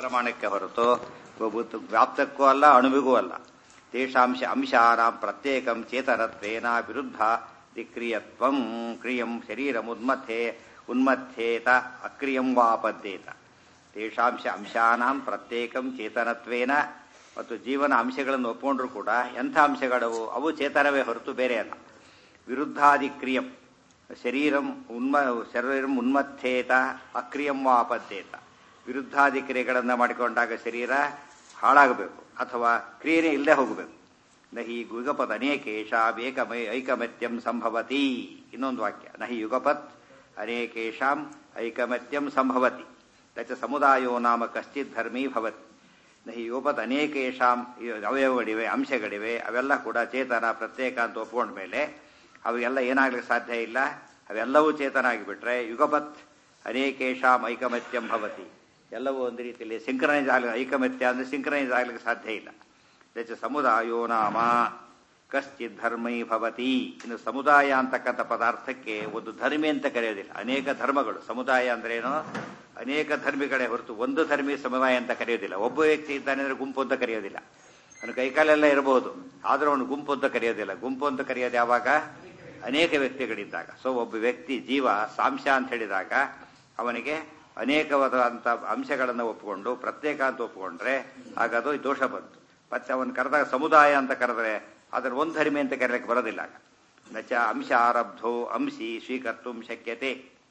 ಪ್ರಮಾಣಕ್ಕೆ ಹೊರತು ಬುದ್ಧ- ವ್ಯಾಪ್ತಕ್ಕೂ ಅಲ್ಲ ಅಣುವಿಗೂ ಅಲ್ಲ ತೇಷಾಂಶ ಅಂಶಾನಾಂ ಪ್ರತ್ಯೇಕಂ ಚೇತನತ್ವೇನ ವಿರುದ್ಧ ದಿಕ್ರಿಯತ್ವಂ ಕ್ರಿಯಂ ಶರೀರ ಉನ್ಮಥೆ ಉನ್ಮಥ್ಯೇತ ಅಕ್ರಿಯಂ ವಾಪದ್ಯೇತ ತೇಷಾಂಶ ಅಂಶಾನಾಂ ಪ್ರತ್ಯೇಕಂ ಚೇತನತ್ವೇನ ಮತ್ತು ಜೀವನ ಅಂಶಗಳನ್ನು ಒಪ್ಪಿಕೊಂಡ್ರು ಕೂಡ ಎಂಥ ಅಂಶಗಳವು ಅವು ಚೇತನವೇ ಹೊರತು ಬೇರೆ ಅಲ್ಲ ವಿರುದ್ಧಾದಿಕ್ರಿಯಂ ಶರೀರಂ ಉನ್ಮ ಶರೀರಂ ಉನ್ಮಥ್ಯೇತ ಅಕ್ರಿಯಂ ವಾಪದ್ಯೇತ ವಿರುದ್ಧಾದಿ ಕ್ರಿಯೆಗಳನ್ನು ಮಾಡಿಕೊಂಡಾಗ ಶರೀರ ಹಾಳಾಗಬೇಕು ಅಥವಾ ಕ್ರಿಯೆನೇ ಇಲ್ಲದೆ ಹೋಗಬೇಕು ನಹಿ ಯುಗಪತ್ ಅನೇಕೇಶ ಏಕಮೈ ಐಕಮತ್ಯಂ ಸಂಭವತಿ ಇನ್ನೊಂದು ವಾಕ್ಯ ನಹಿ ಯುಗಪತ್ ಅನೇಕೇಶಾಂ ಐಕಮತ್ಯಂ ಸಂಭವತಿ ನಚ ಸಮುದಾಯೋ ನಾಮ ಕಶ್ಚಿತ್ ಧರ್ಮೀ ಭವತಿ ನಹಿ ಯುಗಪತ್ ಅನೇಕೇಶಾಂ ಅವಯವಗಳಿವೆ ಅಂಶಗಳಿವೆ ಅವೆಲ್ಲ ಕೂಡ ಚೇತನ ಪ್ರತ್ಯೇಕ ಅಂತ ಒಪ್ಕೊಂಡ ಮೇಲೆ ಅವೆಲ್ಲ ಏನಾಗ್ಲಿಕ್ಕೆ ಸಾಧ್ಯ ಇಲ್ಲ ಅವೆಲ್ಲವೂ ಚೇತನ ಆಗಿಬಿಟ್ರೆ ಯುಗಪತ್ ಅನೇಕೇಶಾಂ ಐಕಮತ್ಯಂ ಭವತಿ ಎಲ್ಲವೂ ಒಂದು ರೀತಿಯಲ್ಲಿ ಸಿಂಕ್ರನೈಸ್ ಆಗ್ಲಿ ಐಕಮತ್ಯ ಅಂದ್ರೆ ಸಿಂಕ್ರನೈಸ್ ಆಗ್ಲಿಕ್ಕೆ ಸಾಧ್ಯ ಇಲ್ಲ ದಚ ಸಮುದಾಯೋ ನಾಮ ಕಶ್ಚಿತ್ ಧರ್ಮೈ ಭವತಿ ಇನ್ನು ಸಮುದಾಯ ಅಂತಕ್ಕಂಥ ಪದಾರ್ಥಕ್ಕೆ ಒಂದು ಧರ್ಮಿ ಅಂತ ಕರೆಯೋದಿಲ್ಲ ಅನೇಕ ಧರ್ಮಗಳು ಸಮುದಾಯ ಅಂದ್ರೇನು ಅನೇಕ ಧರ್ಮಿಗಳೇ ಹೊರತು ಒಂದು ಧರ್ಮಿ ಸಮುದಾಯ ಅಂತ ಕರೆಯೋದಿಲ್ಲ ಒಬ್ಬ ವ್ಯಕ್ತಿ ಇದ್ದಾನೆ ಅಂದ್ರೆ ಗುಂಪು ಅಂತ ಕರೆಯೋದಿಲ್ಲ ಅವನು ಕೈಕಾಲೆಲ್ಲ ಇರಬಹುದು ಆದ್ರೂ ಅವನು ಗುಂಪು ಅಂತ ಕರೆಯೋದಿಲ್ಲ ಗುಂಪು ಅಂತ ಕರೆಯೋದು ಯಾವಾಗ ಅನೇಕ ವ್ಯಕ್ತಿಗಳಿದ್ದಾಗ ಸೊ ಒಬ್ಬ ವ್ಯಕ್ತಿ ಜೀವ ಸಾಂಶ ಅಂತ ಹೇಳಿದಾಗ ಅವನಿಗೆ ಅನೇಕವಾದಂಥ ಅಂಶಗಳನ್ನು ಒಪ್ಪಿಕೊಂಡು ಪ್ರತ್ಯೇಕ ಅಂತ ಒಪ್ಪಿಕೊಂಡ್ರೆ ಆಗ ಅದು ದೋಷ ಬಂತು ಮತ್ತೆ ಅವನು ಕರೆದಾಗ ಸಮುದಾಯ ಅಂತ ಕರೆದ್ರೆ ಅದರ ಒಂದು ಧರ್ಮಿ ಅಂತ ಕರೆಯಲಿಕ್ಕೆ ಬರೋದಿಲ್ಲ ಆಗ ನಚ ಅಂಶ ಆರಬ್ಧೋ ಅಂಶಿ ಸ್ವೀಕರ್ತು ಶಕ್ಯತೆ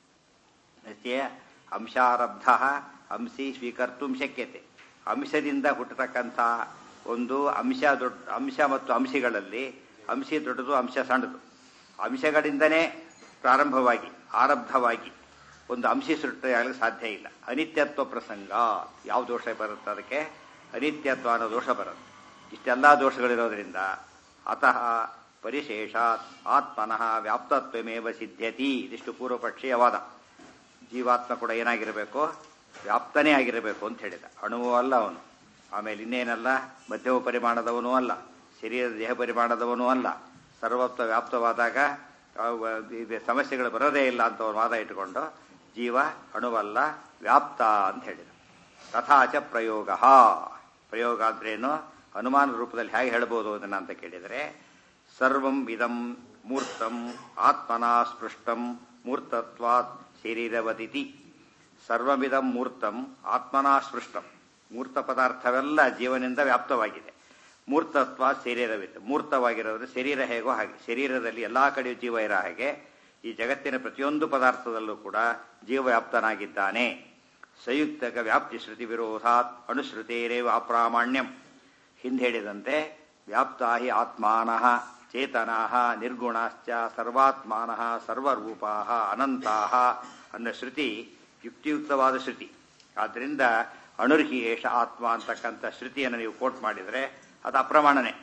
ನಚ ಅಂಶಾರಬ್ಧ ಅಂಶಿ ಸ್ವೀಕರ್ತು ಶಕ್ಯತೆ ಅಂಶದಿಂದ ಹುಟ್ಟತಕ್ಕಂಥ ಒಂದು ಅಂಶ ದೊಡ್ಡ ಅಂಶ ಮತ್ತು ಅಂಶಗಳಲ್ಲಿ ಅಂಶಿ ದೊಡ್ಡದು ಅಂಶ ಸಣ್ಣದು ಅಂಶಗಳಿಂದನೇ ಪ್ರಾರಂಭವಾಗಿ ಆರಬ್ಧವಾಗಿ ಒಂದು ಅಂಶಿ ಸೃಷ್ಟಿಯಾಗಲಿಕ್ಕೆ ಸಾಧ್ಯ ಇಲ್ಲ ಅನಿತ್ಯತ್ವ ಪ್ರಸಂಗ ಯಾವ ದೋಷ ಬರುತ್ತೆ ಅದಕ್ಕೆ ಅನಿತ್ಯತ್ವ ಅನ್ನೋ ದೋಷ ಬರುತ್ತೆ ಇಷ್ಟೆಲ್ಲ ದೋಷಗಳಿರೋದ್ರಿಂದ ಅತಃ ಪರಿಶೇಷಾತ್ ಆತ್ಮನಃ ವ್ಯಾಪ್ತತ್ವಮೇವ ಸಿದ್ಧ್ಯತಿ ಇದಿಷ್ಟು ಪೂರ್ವಪಕ್ಷೀಯ ವಾದ ಜೀವಾತ್ಮ ಕೂಡ ಏನಾಗಿರಬೇಕು ವ್ಯಾಪ್ತನೇ ಆಗಿರಬೇಕು ಅಂತ ಹೇಳಿದ ಅಣುವೂ ಅಲ್ಲ ಅವನು ಆಮೇಲೆ ಇನ್ನೇನಲ್ಲ ಮಧ್ಯಮ ಪರಿಮಾಣದವನೂ ಅಲ್ಲ ಶರೀರ ದೇಹ ಪರಿಮಾಣದವನೂ ಅಲ್ಲ ಸರ್ವತ್ವ ವ್ಯಾಪ್ತವಾದಾಗ ಅವ- ಇದು ಸಮಸ್ಯೆಗಳು ಬರೋದೇ ಇಲ್ಲ ಅಂತ ಅವನು ವಾದ ಇಟ್ಟುಕೊಂಡು ಜೀವ ಅಣುವಲ್ಲ ವ್ಯಾಪ್ತ ಅಂತ ಹೇಳಿದ ತಥಾಚ ಪ್ರಯೋಗ ಪ್ರಯೋಗ ಅಂದ್ರೇನು ಅನುಮಾನ ರೂಪದಲ್ಲಿ ಹೇಗೆ ಹೇಳ್ಬೋದು ಅದನ್ನ ಅಂತ ಕೇಳಿದರೆ ಸರ್ವಂ ಇದಂ ಮೂರ್ತಂ ಆತ್ಮನಾ ಸ್ಪೃಷ್ಟಂ ಮೂರ್ತತ್ವಾತ್ ಶರೀರವದಿತಿ ಸರ್ವಮಿದಂ ಮೂರ್ತಂ ಆತ್ಮನಾ ಸೃಷ್ಟಂ ಮೂರ್ತ ಪದಾರ್ಥವೆಲ್ಲ ಜೀವನಿಂದ ವ್ಯಾಪ್ತವಾಗಿದೆ ಮೂರ್ತತ್ವ ಶರೀರವಿದೆ ಮೂರ್ತವಾಗಿರೋದ್ರೆ ಶರೀರ ಹೇಗೋ ಹಾಗೆ ಶರೀರದಲ್ಲಿ ಎಲ್ಲಾ ಕಡೆಯೂ ಜೀವ ಇರೋ ಹಾಗೆ ಈ ಜಗತ್ತಿನ ಪ್ರತಿಯೊಂದು ಪದಾರ್ಥದಲ್ಲೂ ಕೂಡ ಜೀವ ವ್ಯಾಪ್ತನಾಗಿದ್ದಾನೆ ಸಂಯುಕ್ತಕ ವ್ಯಾಪ್ತಿ ಶ್ರುತಿ ವಿರೋಧಾತ್ ಅನುಶ್ರುತೇರೇವ ಅಪ್ರಾಮಾಣ್ಯಂ ಹಿಂದೆ ಹೇಳಿದಂತೆ ವ್ಯಾಪ್ತಾ ಹಿ ಆತ್ಮಾನಃ ಚೇತನಾಃ ನಿರ್ಗುಣಾಶ್ಚ ಸರ್ವಾತ್ಮಾನಃ ಸರ್ವರೂಪಾಃ ಅನಂತಾಃ ಅನ್ನೋ ಶ್ರುತಿ ಯುಕ್ತಿಯುಕ್ತವಾದ ಶ್ರುತಿ ಆದ್ರಿಂದ ಅಣುರ್ಹಿ ಏಷ ಆತ್ಮ ಅಂತಕ್ಕಂಥ ಶ್ರುತಿಯನ್ನು ನೀವು ಕೋಟ್ ಮಾಡಿದರೆ ಅದು ಅಪ್ರಮಾಣನೆ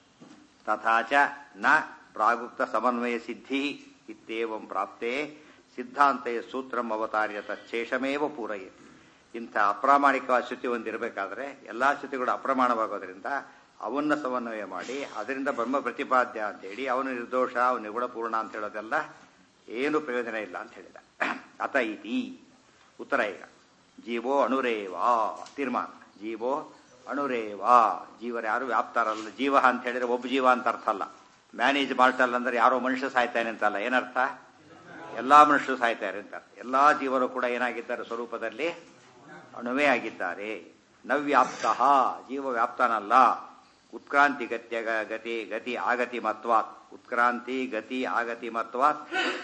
ತಥಾಚ ನ ಪ್ರಾಗುಕ್ತ ಸಮನ್ವಯ ಸಿದ್ಧಿ ಇತ್ಯೇವಂ ಪ್ರಾಪ್ತೆ ಸಿದ್ಧಾಂತೆ ಸೂತ್ರಂ ಅವತಾರ್ಯ ತಚ್ಛೇಷಮೇವ ಪೂರೈಯತಿ ಇಂಥ ಅಪ್ರಾಮಾಣಿಕವಾದ ಶ್ರುತಿ ಒಂದಿರಬೇಕಾದ್ರೆ ಎಲ್ಲಾ ಶ್ರುತಿಗಳು ಅಪ್ರಮಾಣವಾಗೋದ್ರಿಂದ ಅವನ್ನ ಸಮನ್ವಯ ಮಾಡಿ ಅದರಿಂದ ಬ್ರಹ್ಮ ಪ್ರತಿಪಾದ್ಯ ಅಂತ ಹೇಳಿ ಅವನು ನಿರ್ದೋಷ ಅವನು ನಿಗುಣಪೂರ್ಣ ಅಂತ ಹೇಳೋದೆಲ್ಲ ಏನು ಪ್ರಯೋಜನ ಇಲ್ಲ ಅಂತ ಹೇಳಿದ ಅತ ಇತಿ ಉತ್ತರ ಈಗ ಜೀವೋ ಅಣುರೇವಾ ತೀರ್ಮಾನ ಜೀವೋ ಅಣುರೇವಾ ಜೀವರ ಯಾರು ವ್ಯಾಪ್ತಾರಲ್ಲ ಜೀವ ಅಂತ ಹೇಳಿದ್ರೆ ಒಬ್ಬ ಜೀವ ಅಂತ ಅರ್ಥ ಅಲ್ಲ ಮ್ಯಾನೇಜ್ ಮಾಡ್ತಲ್ಲ ಅಂದ್ರೆ ಯಾರೋ ಮನುಷ್ಯ ಸಾಯ್ತಾನೆ ಅಂತಲ್ಲ ಏನರ್ಥ ಎಲ್ಲಾ ಮನುಷ್ಯರು ಸಾಯ್ತಾರೆ ಅಂತ ಎಲ್ಲಾ ಜೀವರು ಕೂಡ ಏನಾಗಿದ್ದಾರೆ ಸ್ವರೂಪದಲ್ಲಿ ಅಣುವೇ ಆಗಿದ್ದಾರೆ ನವ್ಯಾಪ್ತ ಜೀವ ವ್ಯಾಪ್ತನಲ್ಲ ಉತ್ಕ್ರಾಂತಿ ಗತ್ಯ ಗತಿ ಗತಿ ಆಗತಿ ಮತ್ವಾತ್ ಉತ್ಕ್ರಾಂತಿ ಗತಿ ಆಗತಿ ಮತ್ವಾತ್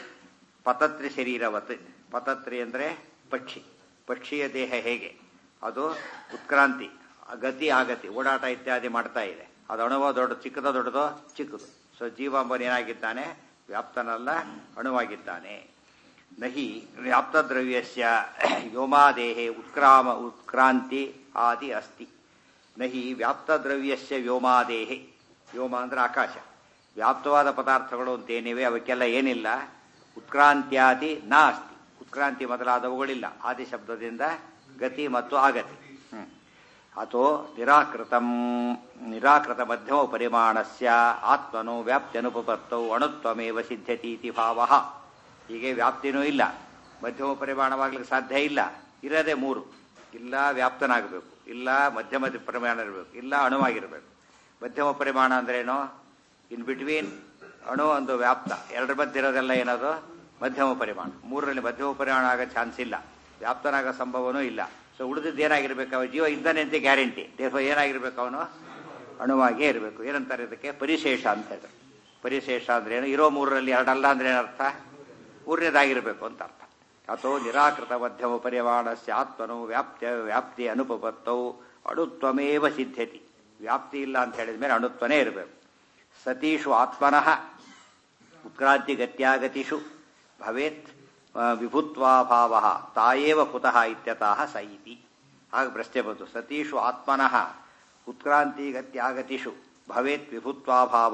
ಪತತ್ರಿ ಶರೀರವತ್ ಪತತ್ರಿ ಅಂದ್ರೆ ಪಕ್ಷಿ ಪಕ್ಷಿಯ ದೇಹ ಹೇಗೆ ಅದು ಉತ್ಕ್ರಾಂತಿ ಗತಿ ಆಗತಿ ಓಡಾಟ ಇತ್ಯಾದಿ ಮಾಡ್ತಾ ಇದೆ ಅದು ಅಣುವ ದೊಡ್ಡ ಚಿಕ್ಕದ ದೊಡ್ಡದೋ ಚಿಕ್ಕದು ಸೊ ಜೀವಾಂಬನ್ ಏನಾಗಿದ್ದಾನೆ ವ್ಯಾಪ್ತನಲ್ಲ ಅಣುವಾಗಿದ್ದಾನೆ ನಹಿ ವ್ಯಾಪ್ತದ್ರವ್ಯಸ್ಯ ವ್ಯೋಮಾದೇಹೆ ಉತ್ಕ್ರಾಮ ಉತ್ಕ್ರಾಂತಿ ಆದಿ ಅಸ್ತಿ ನಹಿ ವ್ಯಾಪ್ತದ್ರವ್ಯಸ್ಯ ವ್ಯೋಮಾದೇಹೆ ವ್ಯೋಮ ಅಂದ್ರೆ ಆಕಾಶ ವ್ಯಾಪ್ತವಾದ ಪದಾರ್ಥಗಳು ಅಂತೇನಿವೆ ಅವಕ್ಕೆಲ್ಲ ಏನಿಲ್ಲ ಉತ್ಕ್ರಾಂತ್ಯಾದಿ ನ ಅಸ್ತಿ ಉತ್ಕ್ರಾಂತಿ ಮೊದಲಾದವುಗಳಿಲ್ಲ ಆದಿ ಶಬ್ದದಿಂದ ಗತಿ ಮತ್ತು ಆಗತಿ ಹ್ಮ್. ಅಥೋ ನಿರಾಕೃತಂ ನಿರಾಕೃತ ಮಧ್ಯಮ ಪರಿಮಾಣಸ್ಯ ಆತ್ಮನೋ ವ್ಯಾಪ್ತ್ಯನುಪತ್ತೌ ಅಣುತ್ವಮೇವ ಸಿದ್ಧತೀತಿ ಭಾವ ಹೀಗೆ ವ್ಯಾಪ್ತಿನೂ ಇಲ್ಲ ಮಧ್ಯಮ ಪರಿಮಾಣವಾಗ್ಲಿಕ್ಕೆ ಸಾಧ್ಯ ಇಲ್ಲ ಇರದೆ ಮೂರು ಇಲ್ಲ ವ್ಯಾಪ್ತನಾಗಬೇಕು ಇಲ್ಲ ಮಧ್ಯಮ ಪರಿಮಾಣ ಇರಬೇಕು ಇಲ್ಲ ಅಣುವಾಗಿರಬೇಕು ಮಧ್ಯಮ ಪರಿಮಾಣ ಅಂದ್ರೇನು ಇನ್ ಬಿಟ್ವೀನ್ ಅಣು ಒಂದು ವ್ಯಾಪ್ತ ಎರಡರ ಮಧ್ಯೆ ಇರೋದೆಲ್ಲ ಏನದು ಮಧ್ಯಮ ಪರಿಮಾಣ ಮೂರರಲ್ಲಿ ಮಧ್ಯಮ ಪರಿಮಾಣ ಆಗೋ ಚಾನ್ಸ್ ಇಲ್ಲ ವ್ಯಾಪ್ತನಾಗೋ ಸಂಭವನೂ ಇಲ್ಲ ಸೊ ಉಳಿದಿದ್ದು ಏನಾಗಿರ್ಬೇಕು ಅವ ಜೀವ ಇದ್ದಾನೆ ಅಂತ ಗ್ಯಾರಂಟಿ ದೇಹ ಏನಾಗಿರ್ಬೇಕು ಅವನು ಅಣುವಾಗೇ ಇರಬೇಕು ಏನಂತಾರೆ ಇದಕ್ಕೆ ಪರಿಶೇಷ ಅಂತ ಹೇಳ್ತಾರೆ ಪರಿಶೇಷ ಅಂದ್ರೆ ಏನು ಇರೋ ಮೂರರಲ್ಲಿ ಎರಡಲ್ಲ ಅಂದ್ರೆ ಏನರ್ಥ ಮೂರನೇದಾಗಿರ್ಬೇಕು ಅಂತ ಅರ್ಥ ಅಥೋ ನಿರಾಕೃತ ಮಧ್ಯಮ ಪರಿಮಾಣಸ್ಯ ಆತ್ಮನು ವ್ಯಾಪ್ತಿಯ ವ್ಯಾಪ್ತಿ ಅನುಪಪತ್ತವು ಅಣುತ್ವಮೇವ ಸಿದ್ಧತಿ ವ್ಯಾಪ್ತಿ ಇಲ್ಲ ಅಂತ ಹೇಳಿದ ಮೇಲೆ ಅಣುತ್ವನೇ ಇರಬೇಕು ಸತೀಷು ಆತ್ಮನಃ ಉತ್ಕ್ರಾಂತಿ ಗತ್ಯಾಗತಿಷು ಭವೇತ್ ಆ, ವಿಭುತ್ವಾಭಾವ ತಾಯೇವ ಕುತಃ ಇತ್ಯತಃ ಸ ಇತಿ ಆಗ ಪ್ರಶ್ನೆ ಬಂತು ಸತೀಷು ಆತ್ಮನಃ ಉತ್ಕ್ರಾಂತಿ ಗತ್ಯಾಗತಿಷು ಭವೇತ್ ವಿಭುತ್ವಾಭಾವ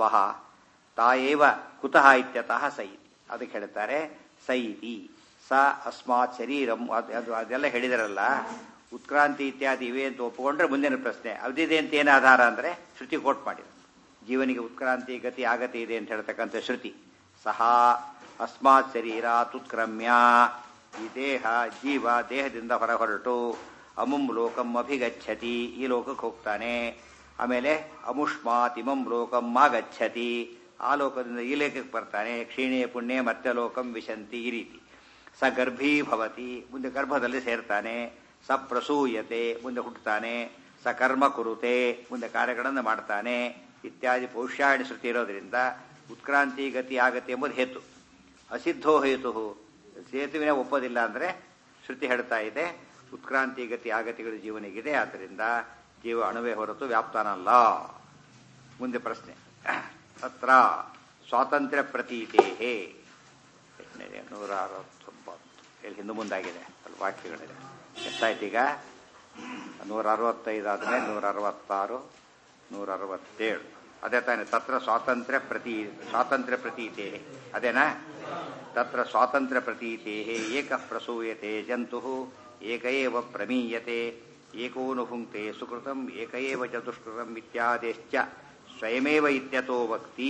ತಾಯೇವ ಕುತಃ ಇತ್ಯತಃ ಸ ಇತಿ ಅದಕ್ಕೆ ಹೇಳ್ತಾರೆ ಸ ಇತಿ ಸ ಅಸ್ಮಾತ್ ಶರೀರಂ ಅದು ಅದು ಅದೆಲ್ಲ ಹೇಳಿದಾರಲ್ಲ ಉತ್ಕ್ರಾಂತಿ ಇತ್ಯಾದಿ ಇವೆ ಅಂತ ಒಪ್ಪಿಕೊಂಡ್ರೆ ಮುಂದಿನ ಪ್ರಶ್ನೆ ಅದಿದೆ ಅಂತ ಏನು ಆಧಾರ ಅಂದ್ರೆ ಶ್ರುತಿ ಕೋಟ್ ಮಾಡಿದ್ರು ಜೀವನಿಗೆ ಉತ್ಕ್ರಾಂತಿ ಗತಿ ಆಗತಿ ಇದೆ ಅಂತ ಹೇಳ್ತಕ್ಕಂಥ ಶ್ರುತಿ ಸಹ ಅಸ್ಮಾತ್ ಶರೀರಾತ್ ಉತ್ಕ್ರಮ್ಯ ಈ ದೇಹ ಜೀವ ದೇಹದಿಂದ ಹೊರ ಹೊರಟು ಅಮುಂ ಲೋಕಂ ಅಭಿಗಚ್ಚತಿ ಈ ಲೋಕಕ್ಕೆ ಹೋಗ್ತಾನೆ ಆಮೇಲೆ ಅಮುಷ್ಮಾತ್ ಇಮಂ ಲೋಕಂ ಆಗಚ್ಚತಿ ಆ ಲೋಕದಿಂದ ಈ ಲೇಖಕ್ಕೆ ಬರ್ತಾನೆ ಕ್ಷೀಣೆ ಪುಣ್ಯ ಮತ್ತೆ ಲೋಕಂ ವಿಶಂತಿ ಈ ರೀತಿ ಸ ಗರ್ಭೀ ಭವತಿ ಮುಂದೆ ಗರ್ಭದಲ್ಲಿ ಸೇರ್ತಾನೆ ಸ ಪ್ರಸೂಯತೆ ಮುಂದೆ ಹುಟ್ಟುತ್ತಾನೆ ಸ ಕರ್ಮ ಕುರುತೆ ಮುಂದೆ ಕಾರ್ಯಗಳನ್ನು ಮಾಡ್ತಾನೆ ಇತ್ಯಾದಿ ಪೌಷ್ಯಾಯಣ ಶ್ರುತಿ ಇರೋದ್ರಿಂದ ಉತ್ಕ್ರಾಂತಿ ಗತಿ ಆಗತಿ ಎಂಬುದು ಹೇತು ಅಸಿದ್ಧೋ ಹೇತು ಸೇತುವಿನ ಒಪ್ಪೋದಿಲ್ಲ ಅಂದ್ರೆ ಶ್ರುತಿ ಹೇಳ್ತಾ ಇದೆ ಉತ್ಕ್ರಾಂತಿ ಗತಿ ಆಗತಿಗಳು ಜೀವನಿಗಿದೆ ಆದ್ದರಿಂದ ಜೀವ ಅಣುವೆ ಹೊರತು ವ್ಯಾಪ್ತಾನಲ್ಲ ಮುಂದೆ ಪ್ರಶ್ನೆ ತತ್ರ ಸ್ವಾತಂತ್ರ್ಯ ಪ್ರತೀತೇಹೇ ಎಷ್ಟನೇದೆ ನೂರ ಅರವತ್ತೊಂಬತ್ತು ಇಲ್ಲಿ ಹಿಂದೆ ಮುಂದಾಗಿದೆ ಅಲ್ಲಿ ವಾಕ್ಯಗಳಿದೆ ಎಷ್ಟಾಯ್ತು ಈಗ ನೂರ ಅರವತ್ತೈದು ಆದ್ಮೇಲೆ ನೂರ ಅರವತ್ತಾರು ನೂರ ಅರವತ್ತೇಳು ಅದೇ ತಾನೆ ತತ್ರ ಸ್ವಾತಂತ್ರ್ಯ ಪ್ರತಿ ಸ್ವಾತಂತ್ರ್ಯ ಪ್ರತೀತೆ ಅದೇನಾ ತತ್ರ ಸ್ವಾತಂತ್ರ್ಯ ಪ್ರತೀತೆ ಏಕ ಪ್ರಸೂಯತೆ ಜಂತು ಏಕ ಏವ ಪ್ರಮೀಯತೆ ಏಕೋನು ಭುಂಕ್ತೆ ಸುಕೃತಂ ಏಕ ಏವ ಚ ದುಷ್ಕೃತಂ ಇತ್ಯಾದಿಶ್ಚ ಸ್ವಯಮೇವ ಇತ್ಯತೋ ವಕ್ತಿ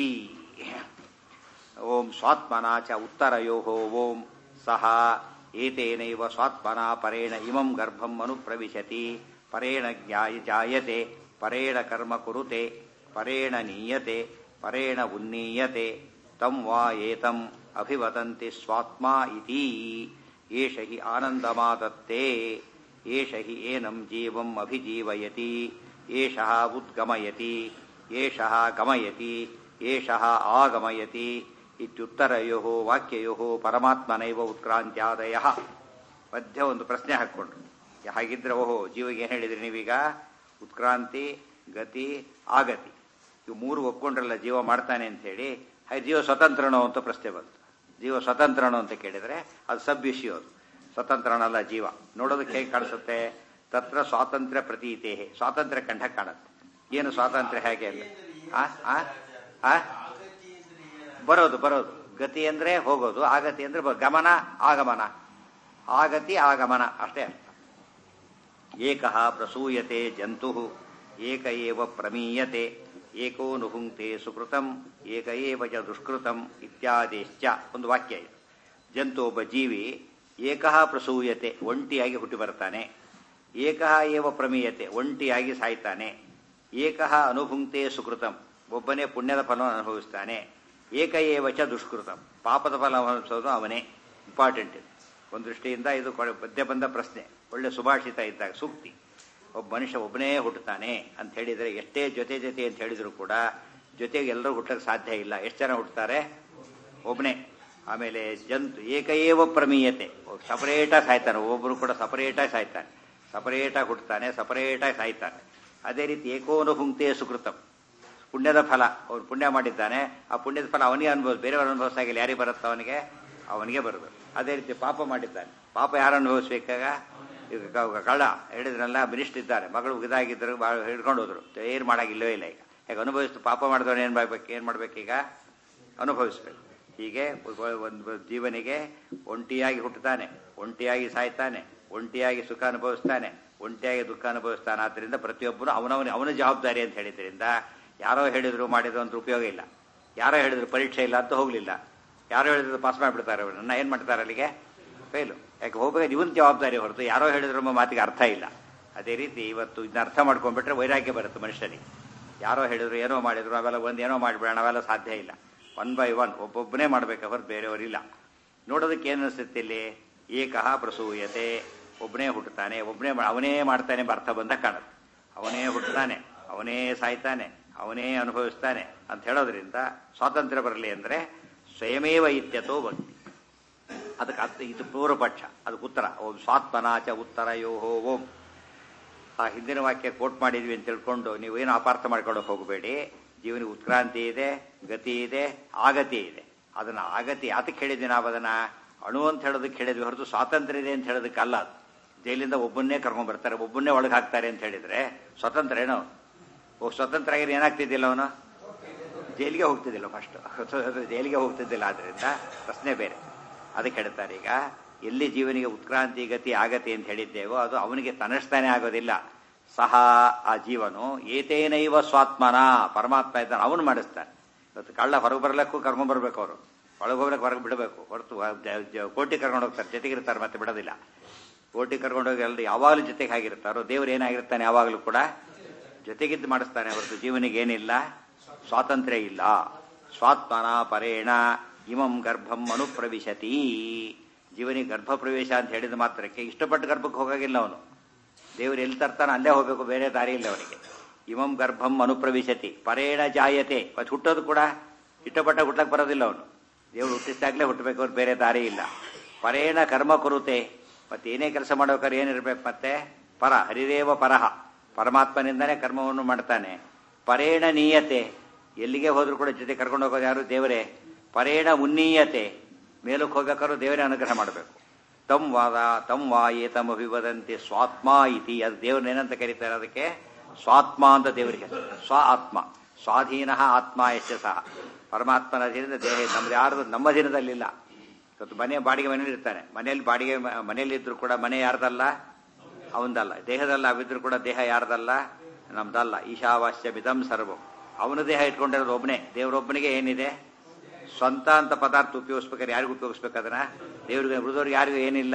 ಓಂ ಸ್ವಾತ್ಮನಾ ಚ ಉತ್ತರಯೋ ಓಂ ಸಹ ಏತೇನೈವ ಸ್ವಾತ್ಮನಾ ಪರೇಣ ಇಮಂ ಗರ್ಭಂ ಅನುಪ್ರವಿಶತಿ ಪರೇಣ ಜ್ಞಾಯ ಜಾಯತೆ ಪರೇಣ ಕರ್ಮ ಕುರುತೆ ಪರೇಣ ನೀಯತೆ ಪರೇಣ ಉನ್ನೀಯತೆ ತಂ ವಾ ಏತಂ ಅಭಿವದಂತಿ ಸ್ವಾತ್ಮ ಇತಿ ಏಷ ಹಿ ಆನಂದಮಾದತ್ತೆ ಏಷ ಹಿ ಏನಂ ಜೀವಂ ಅಭಿಜೀವಯತಿ ಏಷಃ ಉದ್ಗಮಯತಿ ಏಷಃ ಗಮಯತಿ ಏಷಃ ಆಗಮಯತಿ ಇತ್ಯುತ್ತರಯೋ ವಾಕ್ಯಯೋ ಪರಮಾತ್ಮನೈವ ಉತ್ಕ್ರಾಂತ್ಯಾದಯ ಮಧ್ಯ ಒಂದು ಪ್ರಶ್ನೆ ಹಾಕ್ಕೊಂಡ್ರು ಹಾಗಿದ್ರೆ ಓಹೋ ಜೀವಿಗೆ ಏನು ಹೇಳಿದ್ರಿ ನೀವೀಗ ಉತ್ಕ್ರಾಂತಿ ಗತಿ ಆಗತಿ ಇವು ಮೂರು ಒಪ್ಕೊಂಡ್ರಲ್ಲ ಜೀವ ಮಾಡ್ತಾನೆ ಅಂತ ಹೇಳಿ ಹಾಗೆ ಜೀವ ಸ್ವತಂತ್ರನೋ ಅಂತ ಪ್ರಶ್ನೆ ಬಂತು ಜೀವ ಸ್ವತಂತ್ರನೋ ಅಂತ ಕೇಳಿದ್ರೆ ಅದು ಸಬ್ ಇಶ್ಯೂ ಅದು ಸ್ವತಂತ್ರನಲ್ಲ ಜೀವ ನೋಡೋದಕ್ಕೆ ಹೇಗೆ ಕಾಣಿಸುತ್ತೆ ತತ್ರ ಸ್ವಾತಂತ್ರ್ಯ ಪ್ರತೀತೆ ಸ್ವಾತಂತ್ರ್ಯ ಕಂಡ ಕಾಣುತ್ತೆ ಏನು ಸ್ವಾತಂತ್ರ್ಯ ಹೇಗೆ ಅಲ್ಲ ಆ ಆ ಆ ಬರೋದು ಬರೋದು ಗತಿ ಅಂದ್ರೆ ಹೋಗೋದು ಆಗತಿ ಅಂದ್ರೆ ಬ- ಗಮನ ಆಗಮನ ಆಗತಿ ಆಗಮನ ಅಷ್ಟೇ ಅರ್ಥ ಏಕಃ ಪ್ರಸೂಯತೆ ಜಂತು ಏಕ ಏವ ಪ್ರಮೀಯತೆ ಏಕೋ ನುಹುಂಕ್ತೆ ಸುಕೃತಂ ಏಕ ಏವ ಚ ದುಷ್ಕೃತಂ ಇತ್ಯಾದಿಶ್ಚ ಒಂದು ವಾಕ್ಯ ಇದು ಜಂತು ಒಬ್ಬ ಜೀವಿ ಏಕಃ ಪ್ರಸೂಯತೆ ಒಂಟಿಯಾಗಿ ಹುಟ್ಟಿ ಬರ್ತಾನೆ ಏಕಃ ಏವ ಪ್ರಮೀಯತೆ ಒಂಟಿಯಾಗಿ ಸಾಯ್ತಾನೆ ಏಕಃ ಅನುಭುಂಕ್ತೆ ಸುಕೃತಂ ಒಬ್ಬನೇ ಪುಣ್ಯದ ಫಲವನ್ನು ಅನುಭವಿಸ್ತಾನೆ ಏಕ ಏವ ಚ ದುಷ್ಕೃತಂ ಪಾಪದ ಫಲ ಅನುಭವಿಸೋದು ಅವನೇ ಇಂಪಾರ್ಟೆಂಟ್ ಇದು ಒಂದು ದೃಷ್ಟಿಯಿಂದ ಇದು ಕೊಳೆ- ಮಧ್ಯೆ ಬಂದ ಪ್ರಶ್ನೆ ಒಳ್ಳೆ ಸುಭಾಷಿತ ಇದ್ದಾಗ ಸೂಕ್ತಿ ಒಬ್ಬ ಮನುಷ್ಯ ಒಬ್ಬನೇ ಹುಟ್ಟುತ್ತಾನೆ ಅಂತ ಹೇಳಿದರೆ ಎಷ್ಟೇ ಜೊತೆ ಜೊತೆ ಅಂತ ಹೇಳಿದ್ರು ಕೂಡ ಜೊತೆಗೆ ಎಲ್ಲರೂ ಹುಟ್ಟಕ್ಕೆ ಸಾಧ್ಯ ಇಲ್ಲ ಎಷ್ಟು ಜನ ಹುಟ್ಟುತ್ತಾರೆ ಒಬ್ಬನೇ ಆಮೇಲೆ ಜಂತು ಏಕಏವ ಪ್ರಮೀಯತೆ ಸಪರೇಟಾಗಿ ಸಾಯ್ತಾನೆ ಒಬ್ಬರು ಕೂಡ ಸಪರೇಟಾಗಿ ಸಾಯ್ತಾನೆ ಸಪರೇಟಾಗಿ ಹುಟ್ಟುತ್ತಾನೆ ಸಪರೇಟಾಗಿ ಸಾಯ್ತಾನೆ ಅದೇ ರೀತಿ ಏಕೋನು ಭುಂಕ್ತೆ ಸುಕೃತಂ ಪುಣ್ಯದ ಫಲ ಅವ್ರು ಪುಣ್ಯ ಮಾಡಿದ್ದಾನೆ ಆ ಪುಣ್ಯದ ಫಲ ಅವನಿಗೆ ಅನುಭವಿಸ್ ಬೇರೆಯವ್ರ ಅನುಭವಿಸಾಗಿಲ್ಲ ಯಾರಿಗೆ ಬರುತ್ತೆ ಅವನಿಗೆ ಅವನಿಗೆ ಬರಬೇಕು ಅದೇ ರೀತಿ ಪಾಪ ಮಾಡಿದ್ದಾನೆ ಪಾಪ ಯಾರು ಅನುಭವಿಸ್ಬೇಕಾಗ ಈಗ ಕ- ಕಳ್ಳ ಹೇಳಿದ್ರಲ್ಲ ಮಿನಿಸ್ಟರ್ ಇದ್ದಾರೆ ಮಗಳು ಇದಾಗಿದ್ದರು ಭಾಳ ಹಿಡ್ಕೊಂಡು ಹೋದ್ರು ಏನು ಮಾಡಾಗಿಲ್ಲವೇ ಇಲ್ಲ ಈಗ ಈಗ ಅನುಭವಿಸ್ತು ಪಾಪ ಮಾಡಿದವನು ಏನು ಮಾಡ್ಬೇಕು ಏನು ಮಾಡ್ಬೇಕೀಗ ಅನುಭವಿಸ್ಬೇಕು ಹೀಗೆ ಒ- ಒಂದು ಜೀವನಿಗೆ ಒಂಟಿಯಾಗಿ ಹುಟ್ಟುತ್ತಾನೆ ಒಂಟಿಯಾಗಿ ಸಾಯ್ತಾನೆ ಒಂಟಿಯಾಗಿ ಸುಖ ಅನುಭವಿಸ್ತಾನೆ ಒಂಟಿಯಾಗಿ ದುಃಖ ಅನುಭವಿಸ್ತಾನೆ ಆದ್ದರಿಂದ ಪ್ರತಿಯೊಬ್ಬನು ಅವನವನ ಅವನ ಜವಾಬ್ದಾರಿ ಅಂತ ಹೇಳಿದ್ರಿಂದ ಯಾರೋ ಹೇಳಿದ್ರು ಮಾಡಿದ್ರು ಅಂತ ಉಪಯೋಗ ಇಲ್ಲ ಯಾರೋ ಹೇಳಿದ್ರು ಪರೀಕ್ಷೆ ಇಲ್ಲ ಅಂತ ಹೋಗ್ಲಿಲ್ಲ ಯಾರೋ ಹೇಳಿದ್ರು ಪಾಸ್ ಮಾಡಿಬಿಡ್ತಾರೆ ಅವರನ್ನ ಏನ್ ಮಾಡ್ತಾರೆ ಅಲ್ಲಿಗೆ ಫೇಲು ಯಾಕೆ ಹೋಗ್ಬೇಕು ಇವನ್ ಜವಾಬ್ದಾರಿ ಹೊರತು ಯಾರೋ ಹೇಳಿದ್ರು ನಮ್ಮ ಮಾತಿಗೆ ಅರ್ಥ ಇಲ್ಲ ಅದೇ ರೀತಿ ಇವತ್ತು ಇದನ್ನ ಅರ್ಥ ಮಾಡ್ಕೊಂಡ್ಬಿಟ್ರೆ ವೈರಾಗ್ಯ ಬರುತ್ತೆ ಮನುಷ್ಯನಿಗೆ ಯಾರೋ ಹೇಳಿದ್ರು ಏನೋ ಮಾಡಿದ್ರು ಅವೆಲ್ಲ ಒಂದು ಏನೋ ಮಾಡಿಬಿಡೋಣ ಅವೆಲ್ಲ ಸಾಧ್ಯ ಇಲ್ಲ ಒನ್ ಬೈ ಒನ್ ಒಬ್ಬೊಬ್ಬನೇ ಮಾಡ್ಬೇಕು ಹೊರತು ಬೇರೆಯವರಿಲ್ಲ ನೋಡೋದಕ್ಕೆ ಏನು ಅನಿಸುತ್ತೆ ಇಲ್ಲಿ ಏಕಃ ಪ್ರಸೂಯತೆ ಒಬ್ಬನೇ ಹುಟ್ಟುತ್ತಾನೆ ಒಬ್ಬನೇ ಅವನೇ ಮಾಡ್ತಾನೆ ಎಂಬ ಅರ್ಥ ಬಂದ ಕಾಣುತ್ತೆ ಅವನೇ ಹುಟ್ಟುತ್ತಾನೆ ಅವನೇ ಸಾಯ್ತಾನೆ ಅವನೇ ಅನುಭವಿಸ್ತಾನೆ ಅಂತ ಹೇಳೋದ್ರಿಂದ ಸ್ವಾತಂತ್ರ್ಯ ಬರಲಿ ಅಂದರೆ ಸ್ವಯಮೇವ ಇತ್ಯತೋ ಭಕ್ತಿ ಅದಕ್ಕೆ ಅರ್ಥ ಇದು ಪೂರ್ವಪಕ್ಷ ಅದಕ್ಕೆ ಉತ್ತರ ಓಂ ಸ್ವಾತ್ಮನಾಚ ಉತ್ತರ ಯೋಹೋ ಓಂ ಆ ಹಿಂದಿನ ವಾಕ್ಯ ಕೋಟ್ ಮಾಡಿದ್ವಿ ಅಂತ ತಿಳ್ಕೊಂಡು ನೀವೇನು ಅಪಾರ್ಥ ಮಾಡ್ಕೊಂಡು ಹೋಗಬೇಡಿ ಜೀವನಿಗೆ ಉತ್ಕ್ರಾಂತಿ ಇದೆ ಗತಿ ಇದೆ ಆಗತಿ ಇದೆ ಅದನ್ನ ಆಗತಿ ಅದಕ್ಕೆ ಹೇಳಿದ್ವಿ ನಾವು ಅದನ್ನ ಅಣು ಅಂತ ಹೇಳೋದಕ್ಕೆ ಹೇಳಿದ್ವಿ ಹೊರತು ಸ್ವಾತಂತ್ರ್ಯ ಇದೆ ಅಂತ ಹೇಳೋದಕ್ಕೆ ಅಲ್ಲ ಅದು ಜೈಲಿಂದ ಒಬ್ಬನ್ನೇ ಕರ್ಕೊಂಡ್ ಬರ್ತಾರೆ ಒಬ್ಬನ್ನೇ ಒಳಗೆ ಹಾಕ್ತಾರೆ ಅಂತ ಹೇಳಿದ್ರೆ ಸ್ವತಂತ್ರ ಏನೋ ಓ ಸ್ವತಂತ್ರ ಆಗಿದ್ರೆ ಏನಾಗ್ತಿದ್ದಿಲ್ಲ ಅವನು ಜೈಲಿಗೆ ಹೋಗ್ತಿದ್ದಿಲ್ಲ ಫಸ್ಟ್ ಜೈಲಿಗೆ ಹೋಗ್ತಿದ್ದಿಲ್ಲ ಆದ್ರಿಂದ ಪ್ರಶ್ನೆ ಬೇರೆ ಅದಕ್ಕೆ ಹೇಳ್ತಾರೆ ಈಗ ಎಲ್ಲಿ ಜೀವನಿಗೆ ಉತ್ಕ್ರಾಂತಿ ಗತಿ ಆಗತಿ ಅಂತ ಹೇಳಿದ್ದೇವೋ ಅದು ಅವನಿಗೆ ತನ್ನಷ್ಟಾನೇ ಆಗೋದಿಲ್ಲ ಸಹ ಆ ಜೀವನು ಏತೇನೈವ ಸ್ವಾತ್ಮನ ಪರಮಾತ್ಮ ಇದ್ದಾನೆ ಅವನು ಮಾಡಿಸ್ತಾನೆ ಇವತ್ತು ಕಳ್ಳ ಹೊರಗೆ ಬರ್ಲಿಕ್ಕೂ ಕರ್ಕೊಂಡ್ ಬರ್ಬೇಕು ಅವರು ಒಳಗೆ ಹೋಗ್ಲಿಕ್ಕೆ ಹೊರಗೆ ಬಿಡಬೇಕು ಹೊರತು ಕೋಟಿ ಕರ್ಕೊಂಡು ಹೋಗ್ತಾರೆ ಜೊತೆಗಿರ್ತಾರೆ ಮತ್ತೆ ಬಿಡೋದಿಲ್ಲ ಕೋಟಿ ಕರ್ಕೊಂಡು ಹೋಗಿ ಎಲ್ಲರೂ ಯಾವಾಗಲೂ ಜೊತೆಗೆ ಆಗಿರ್ತಾರೋ ದೇವ್ರು ಏನಾಗಿರ್ತಾನೆ ಯಾವಾಗಲೂ ಕೂಡ ಜೊತೆಗಿದ್ದು ಮಾಡಿಸ್ತಾನೆ ಹೊರತು ಜೀವನಿಗೆ ಏನಿಲ್ಲ ಸ್ವಾತಂತ್ರ್ಯ ಇಲ್ಲ ಸ್ವಾತ್ಮನ ಪರೇಣ ಇಮಂ ಗರ್ಭಂ ಅನುಪ್ರವಿಶತಿ ಜೀವನಿಗೆ ಗರ್ಭ ಪ್ರವೇಶ ಅಂತ ಹೇಳಿದ ಮಾತ್ರಕ್ಕೆ ಇಷ್ಟಪಟ್ಟು ಗರ್ಭಕ್ಕೆ ಹೋಗಾಗಿಲ್ಲ ಅವನು ದೇವರು ಎಲ್ಲಿ ತರ್ತಾನೆ ಅಲ್ಲೇ ಹೋಗಬೇಕು ಬೇರೆ ದಾರಿ ಇಲ್ಲ ಅವನಿಗೆ ಇಮಂ ಗರ್ಭಂ ಅನುಪ್ರವಿಶತಿ ಪರೇಣ ಜಾಯತೆ ಮತ್ತೆ ಹುಟ್ಟೋದು ಕೂಡ ಇಷ್ಟಪಟ್ಟ ಹುಟ್ಟಕ್ಕೆ ಬರೋದಿಲ್ಲ ಅವನು ದೇವರು ಹುಟ್ಟಿಸಿದಾಗಲೇ ಹುಟ್ಟಬೇಕು ಅವ್ರು ಬೇರೆ ದಾರಿ ಇಲ್ಲ ಪರೇಣ ಕರ್ಮ ಕೊರುತೆ ಮತ್ತೆ ಏನೇ ಕೆಲಸ ಮಾಡೋಕಾದ್ರೆ ಏನಿರ್ಬೇಕು ಮತ್ತೆ ಪರ ಹರಿದೇವ ಪರಹ ಪರಮಾತ್ಮನಿಂದನೇ ಕರ್ಮವನ್ನು ಮಾಡ್ತಾನೆ ಪರೇಣ ನೀಯತೆ ಎಲ್ಲಿಗೆ ಹೋದ್ರೂ ಕೂಡ ಜೊತೆ ಕರ್ಕೊಂಡು ಹೋಗೋದು ಯಾರು ದೇವರೇ ಪರೇಣ ಉನ್ನೀಯತೆ ಮೇಲಕ್ಕೆ ಹೋಗ್ಬೇಕಾದ್ರೂ ದೇವರೇ ಅನುಗ್ರಹ ಮಾಡಬೇಕು ತಂ ವಾದ ತಂ ವಾ ಏತಂ ಅಭಿವದಂತೆ ಸ್ವಾತ್ಮ ಇತಿ ಅದು ದೇವ್ರನ್ನ ಏನಂತ ಕರೀತಾರೆ ಅದಕ್ಕೆ ಸ್ವಾತ್ಮ ಅಂತ ದೇವರಿಗೆ ಹೆಸರು. ಸ್ವ ಆತ್ಮ ಸ್ವಾಧೀನ ಆತ್ಮ ಯಶ ಸಹ ಪರಮಾತ್ಮನ ಅಧೀನದ ದೇಹ ನಮ್ದು ಯಾರ್ದು ನಮ್ಮ ಅಧೀನದಲ್ಲಿಲ್ಲ ಇವತ್ತು ಮನೆ ಬಾಡಿಗೆ ಮನೇಲಿ ಇರ್ತಾನೆ ಮನೆಯಲ್ಲಿ ಬಾಡಿಗೆ ಮನೆಯಲ್ಲಿ ಇದ್ರು ಕೂಡ ಮನೆ ಯಾರ್ದಲ್ಲ ಅವನದಲ್ಲ ದೇಹದಲ್ಲ ಅವಿದ್ರು ಕೂಡ ದೇಹ ಯಾರ್ದಲ್ಲ ನಮ್ದಲ್ಲ ಈಶಾವಾಸ್ಯ ಬಿದಂ ಸರ್ವಂ ಅವನ ದೇಹ ಇಟ್ಕೊಂಡಿರೋದು ಒಬ್ಬನೇ ದೇವರೊಬ್ಬನಿಗೆ ಏನಿದೆ ಸ್ವಂತ ಅಂತ ಪದಾರ್ಥ ಉಪಯೋಗಿಸ್ಬೇಕಾದ್ರೆ ಯಾರಿಗೂ ಉಪಯೋಗಿಸ್ಬೇಕು ಅದನ್ನ ದೇವ್ರಿಗೆ ಉಳಿದವ್ರಿಗೆ ಯಾರಿಗೂ ಏನಿಲ್ಲ